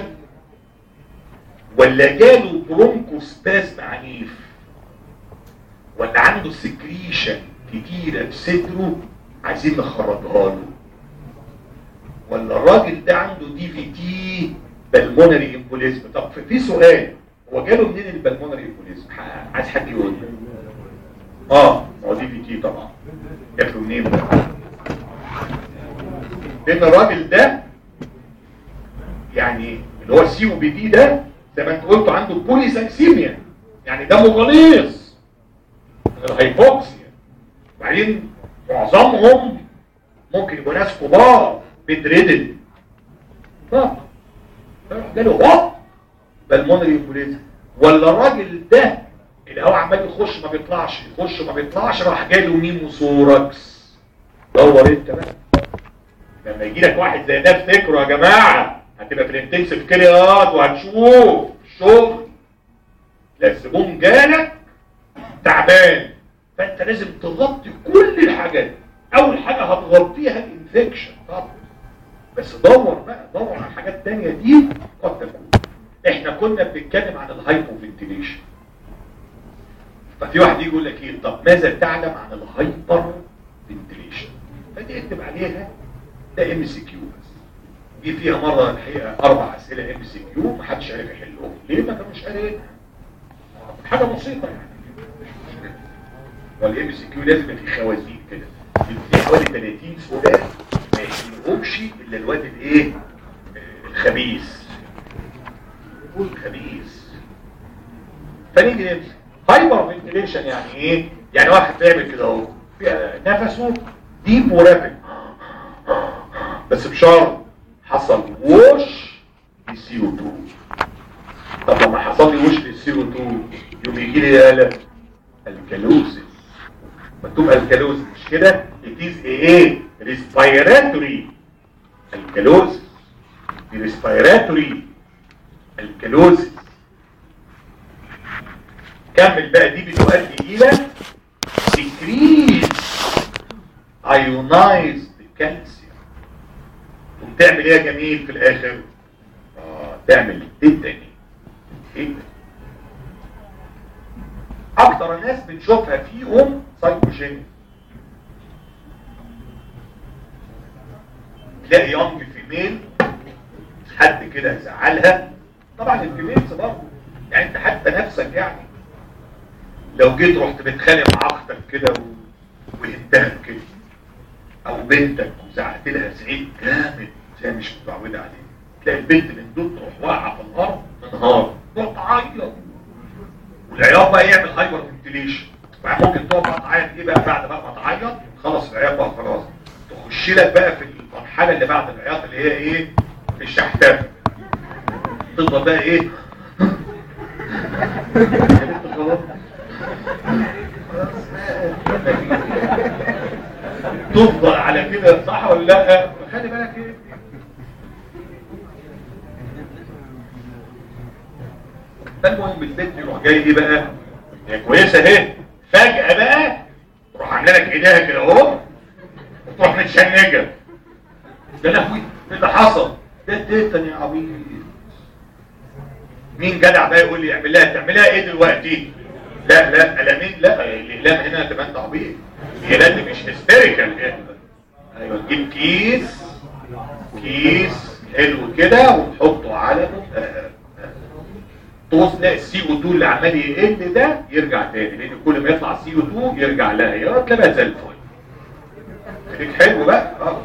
ولا جاله برونكوسباسم عنيف ولا عنده سكريشن كتيرة في صدره عايزين نخرجها له ولا الراجل ده عنده دي في تي بالمونري امبوليزم طب في- في سؤال هو جاله منين البلمونري امبوليزم ح- عايز حد يقول لي اه ما هو دي في تي طبعا جات له منين بقى لان الراجل ده يعني اللي هو السي او بي دي ده زي ما انت قلت عنده بوليسايسيميا يعني دمه غليظ الهايبوكسيا وبعدين معظمهم ممكن يبقوا ناس كبار بيدردن طب جاله هوب بالمونري امبوليزم ولا الراجل ده اللي هو عمال يخش ما بيطلعش يخش ما بيطلعش راح جاله نيموثوركس دور انت بقى لما يجي لك واحد زي ده افتكروا يا جماعه هتبقى في الانتنسيف كيريات وهتشوف الشغل لا الزبون جالك تعبان فانت لازم تغطي كل الحاجات اول حاجه هتغطيها الانفكشن طبعا بس دور بقى دور على الحاجات التانية دي قد تكون احنا كنا بنتكلم عن الهايبو فنتيليشن ففي واحد يجي يقول لك ايه طب ماذا تعلم عن الهايبر فنتيليشن فدي اكتب عليها ده ام سي كيو بس دي فيها مره الحقيقه اربع اسئله ام سي كيو ما حدش عارف يحلهم ليه ما كانوش قاريين حاجه بسيطه يعني والام سي كيو لازم يبقى فيه خوازيق كده في حوالي 30 سؤال ما يحلهمش الا الواد الايه آه، الخبيث الخبيث فنيجي نمسك هايبر فنتيليشن يعني ايه يعني واحد بيعمل كده اهو في- نفسه ديب ورابد بس بشرط حصل ووش للسي او 2 طب لما حصل لي وش للسي او 2 يوم يجي لي قلق الكالوسيس مكتوب الكالوسيس مش كده it is ايه respiratory الكالوسيس دي respiratory الكالوسيس كمل بقى دي بتؤدي الى decrease ionized calcium وبتعمل ايه يا جميل في الاخر اه تعمل تدني تدني اكتر ناس بنشوفها فيهم سايكوجينيك تلاقي يونج فيميل حد كده يزعلها طبعا الفيميلز برضه يعني انت حتى نفسك يعني لو جيت رحت بتخانق مع اختك كده و- وهنتها كده او بنتك وزعقت لها زعيق جامد زي مش متعوده عليه تلاقي البنت من دول تروح واقعه في الارض تنهار تروح تعيط والعياط بقى يعمل هايبر فنتيليشن ممكن تقعد بقى تعيط ايه بقى بعد بقى ما تعيط خلص العياط بقى خلاص تخش لك بقى في المرحله اللي بعد العياط اللي هي ايه في الشحتفه تفضل بقى ايه خلاص تفضل على كده صح ولا لا خلي بالك ايه فالمهم البنت يروح جاي ايه بقى هي كويسه اهي فجاه بقى تروح عامله لك ايديها كده اهو وتروح متشنجه ده لهوي ايه اللي حصل ده تيتن يا عبيط مين جدع بقى يقول لي اعملها تعملها ايه دلوقتي لا لا قلمين لا الاقلام هنا تبقى انت عبيط هي لازم مش هيستيريكال ايوه تجيب كيس كيس حلو كده وتحطه على توصل السي او 2 اللي عمال يقل ده يرجع تاني لان كل ما يطلع سي او 2 يرجع لها يا تلاقيها زي الفل خليك حلو بقى اه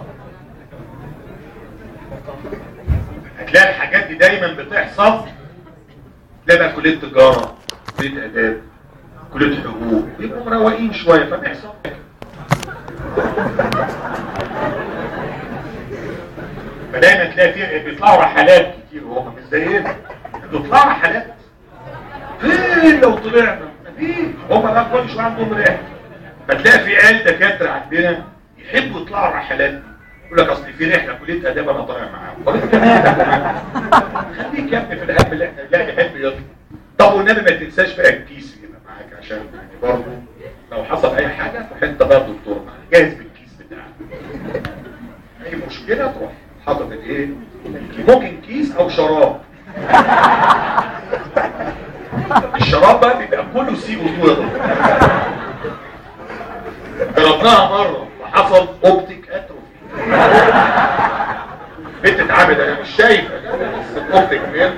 هتلاقي الحاجات دي دايما بتحصل تلاقي بقى كليه تجاره كليه اداب كليه حقوق بيبقوا مروقين شويه فبيحصل فدايما تلاقي فيه بيطلعوا رحلات كتير وهم مش زينا بيطلعوا رحلات فين لو طلعنا مفيش هم بقى كل شويه عندهم رحله فتلاقي في عيال دكاتره عندنا يحبوا يطلعوا رحلات يقول لك اصل في رحله كليه اداب انا طالع معاهم طب انت خليك يا ابني في الهم اللي احنا لا يحب يطلع طب والنبي ما تنساش بقى الكيس يبقى معاك عشان يعني برضه لو حصل اي حاجه تروح انت بقى الدكتور معاك جاهز بالكيس بتاعك اي مشكله تروح حاطط الايه ممكن كيس او شراب الشراب بقى بيبقى كله سي او 2 جربناها مره وحصل اوبتيك اتروفي بنت اتعمل انا مش شايف الاوبتيك مين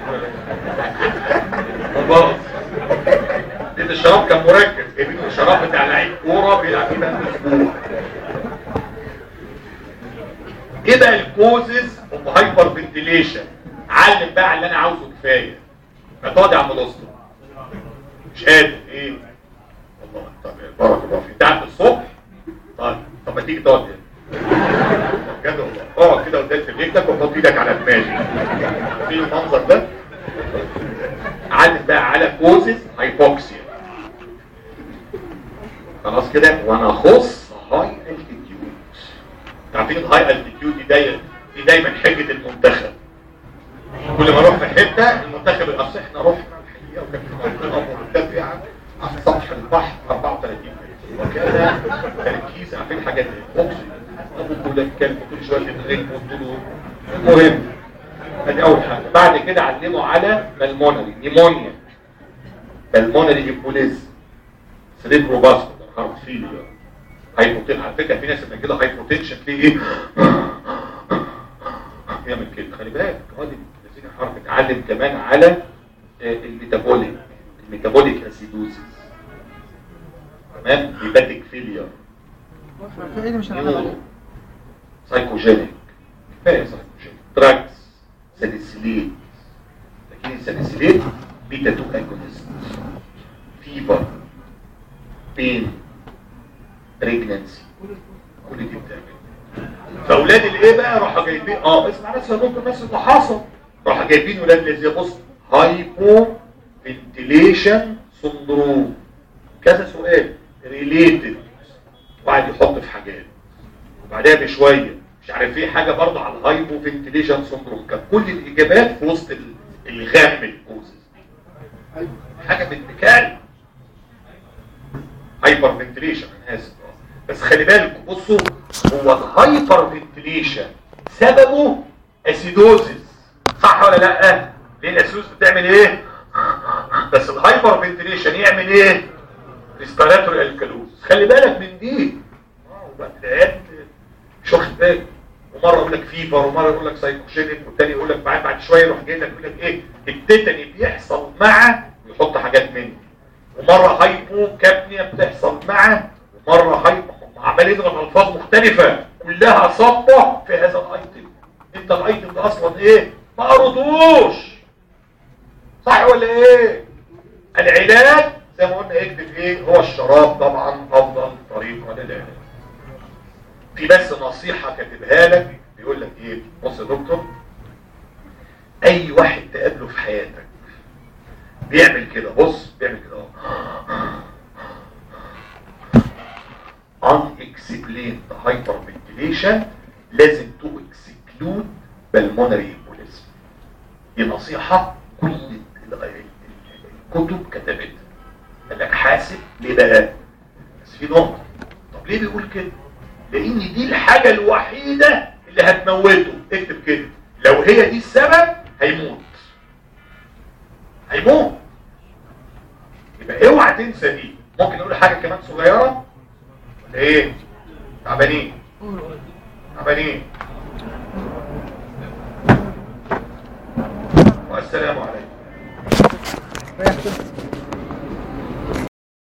خلاص لان الشراب كان مركز جايبين الشراب بتاع لعيب كوره بيلعب فيه بقى اسبوع ايه بقى الكوزز اوف هايبر فنتيليشن علم بقى اللي انا عاوزه كفايه ما تقعد يا عم الاسطى مش قادر ايه والله طب بارك الله فيك تعب الصبح طيب طب ما تيجي تقعد هنا بجد والله اقعد كده قدام في رجلك وحط ايدك على دماغي في المنظر ده علم بقى على كوزز هايبوكسيا خلاص كده وانا اخص هاي التيتيود عارفين الهاي التيتيود دي دايما دي دايما حجه المنتخب كل ما اروح في حته المنتخب الاصل احنا رحنا الحقيقه وكان في منطقه مرتفعه على سطح البحر 34 متر وكان تركيز عارفين حاجات الاكسجين ابو كل كان كل شويه تدريب وطلوع المهم ادي اول حاجه بعد كده علموا على بالمونري نيمونيا بالمونري امبوليز سريبرو باسكولار هارت فيلير هايبوتين على فكره في ناس لما كده هايبوتنشن تلاقيه ايه يعمل كده خلي بالك الراجل الذين حرف اتعلم كمان على الميتابوليك الميتابوليك اسيدوزيس تمام هيباتيك فيلير سايكوجينيك كفايه سايكوجينيك دراجز ساليسيليت لكن الساليسيليت بيتا 2 اجونست فيبر بين بريجنانسي كل دي بتعمل فاولاد الايه بقى راحوا جايبين اه اسمع بس يا دكتور بس اللي حصل راحوا جايبين ولاد الذي بص هايبو فنتيليشن سندروم كذا سؤال ريليتد وقعد يحط في حاجات وبعدها بشويه مش عارف ايه حاجه برضه على الهايبو فنتيليشن سندروم كان كل الاجابات في وسط الغم الكوزز حاجه بالتكال هايبر فنتيليشن انا اسف بس خلي بالك بصوا هو الهايبر فنتيليشن سببه اسيدوزيس صح ولا لا ليه الاسيدوز بتعمل ايه بس الهايبر فنتيليشن يعمل ايه ريسبيراتوري الكالوز خلي بالك من دي وبعد مش واخد بالك ومره يقول لك فيفر ومره يقول لك سايكوشينيك والتاني يقول لك بعد بعد شويه يروح جاي لك يقول لك ايه التيتاني بيحصل مع يحط حاجات مني ومره هايبو كابنيا بتحصل مع ومره هايبو عمال يضغط الفاظ مختلفه كلها صبه في هذا الايتم انت الايتم ده اصلا ايه ما قرضوش صح ولا ايه العلاج زي ما قلنا اكتب ايه هو الشراب طبعا افضل طريقه للعلاج في بس نصيحه كاتبها لك بيقول لك ايه بص يا دكتور اي واحد تقابله في حياتك بيعمل كده بص بيعمل كده اهو unexplained hyperventilation لازم تو اكسكلود بالمونري امبوليزم دي نصيحة كل ال- ال- الكتب كتبتها قال لك حاسب ليه بقى بس في نقطة طب ليه بيقول كده لان دي الحاجة الوحيدة اللي هتموته اكتب كده لو هي دي السبب هيموت هيموت يبقى اوعى تنسى دي ممكن نقول حاجة كمان صغيرة ولا ايه تعبانين تعبانين والسلام عليكم رايح كده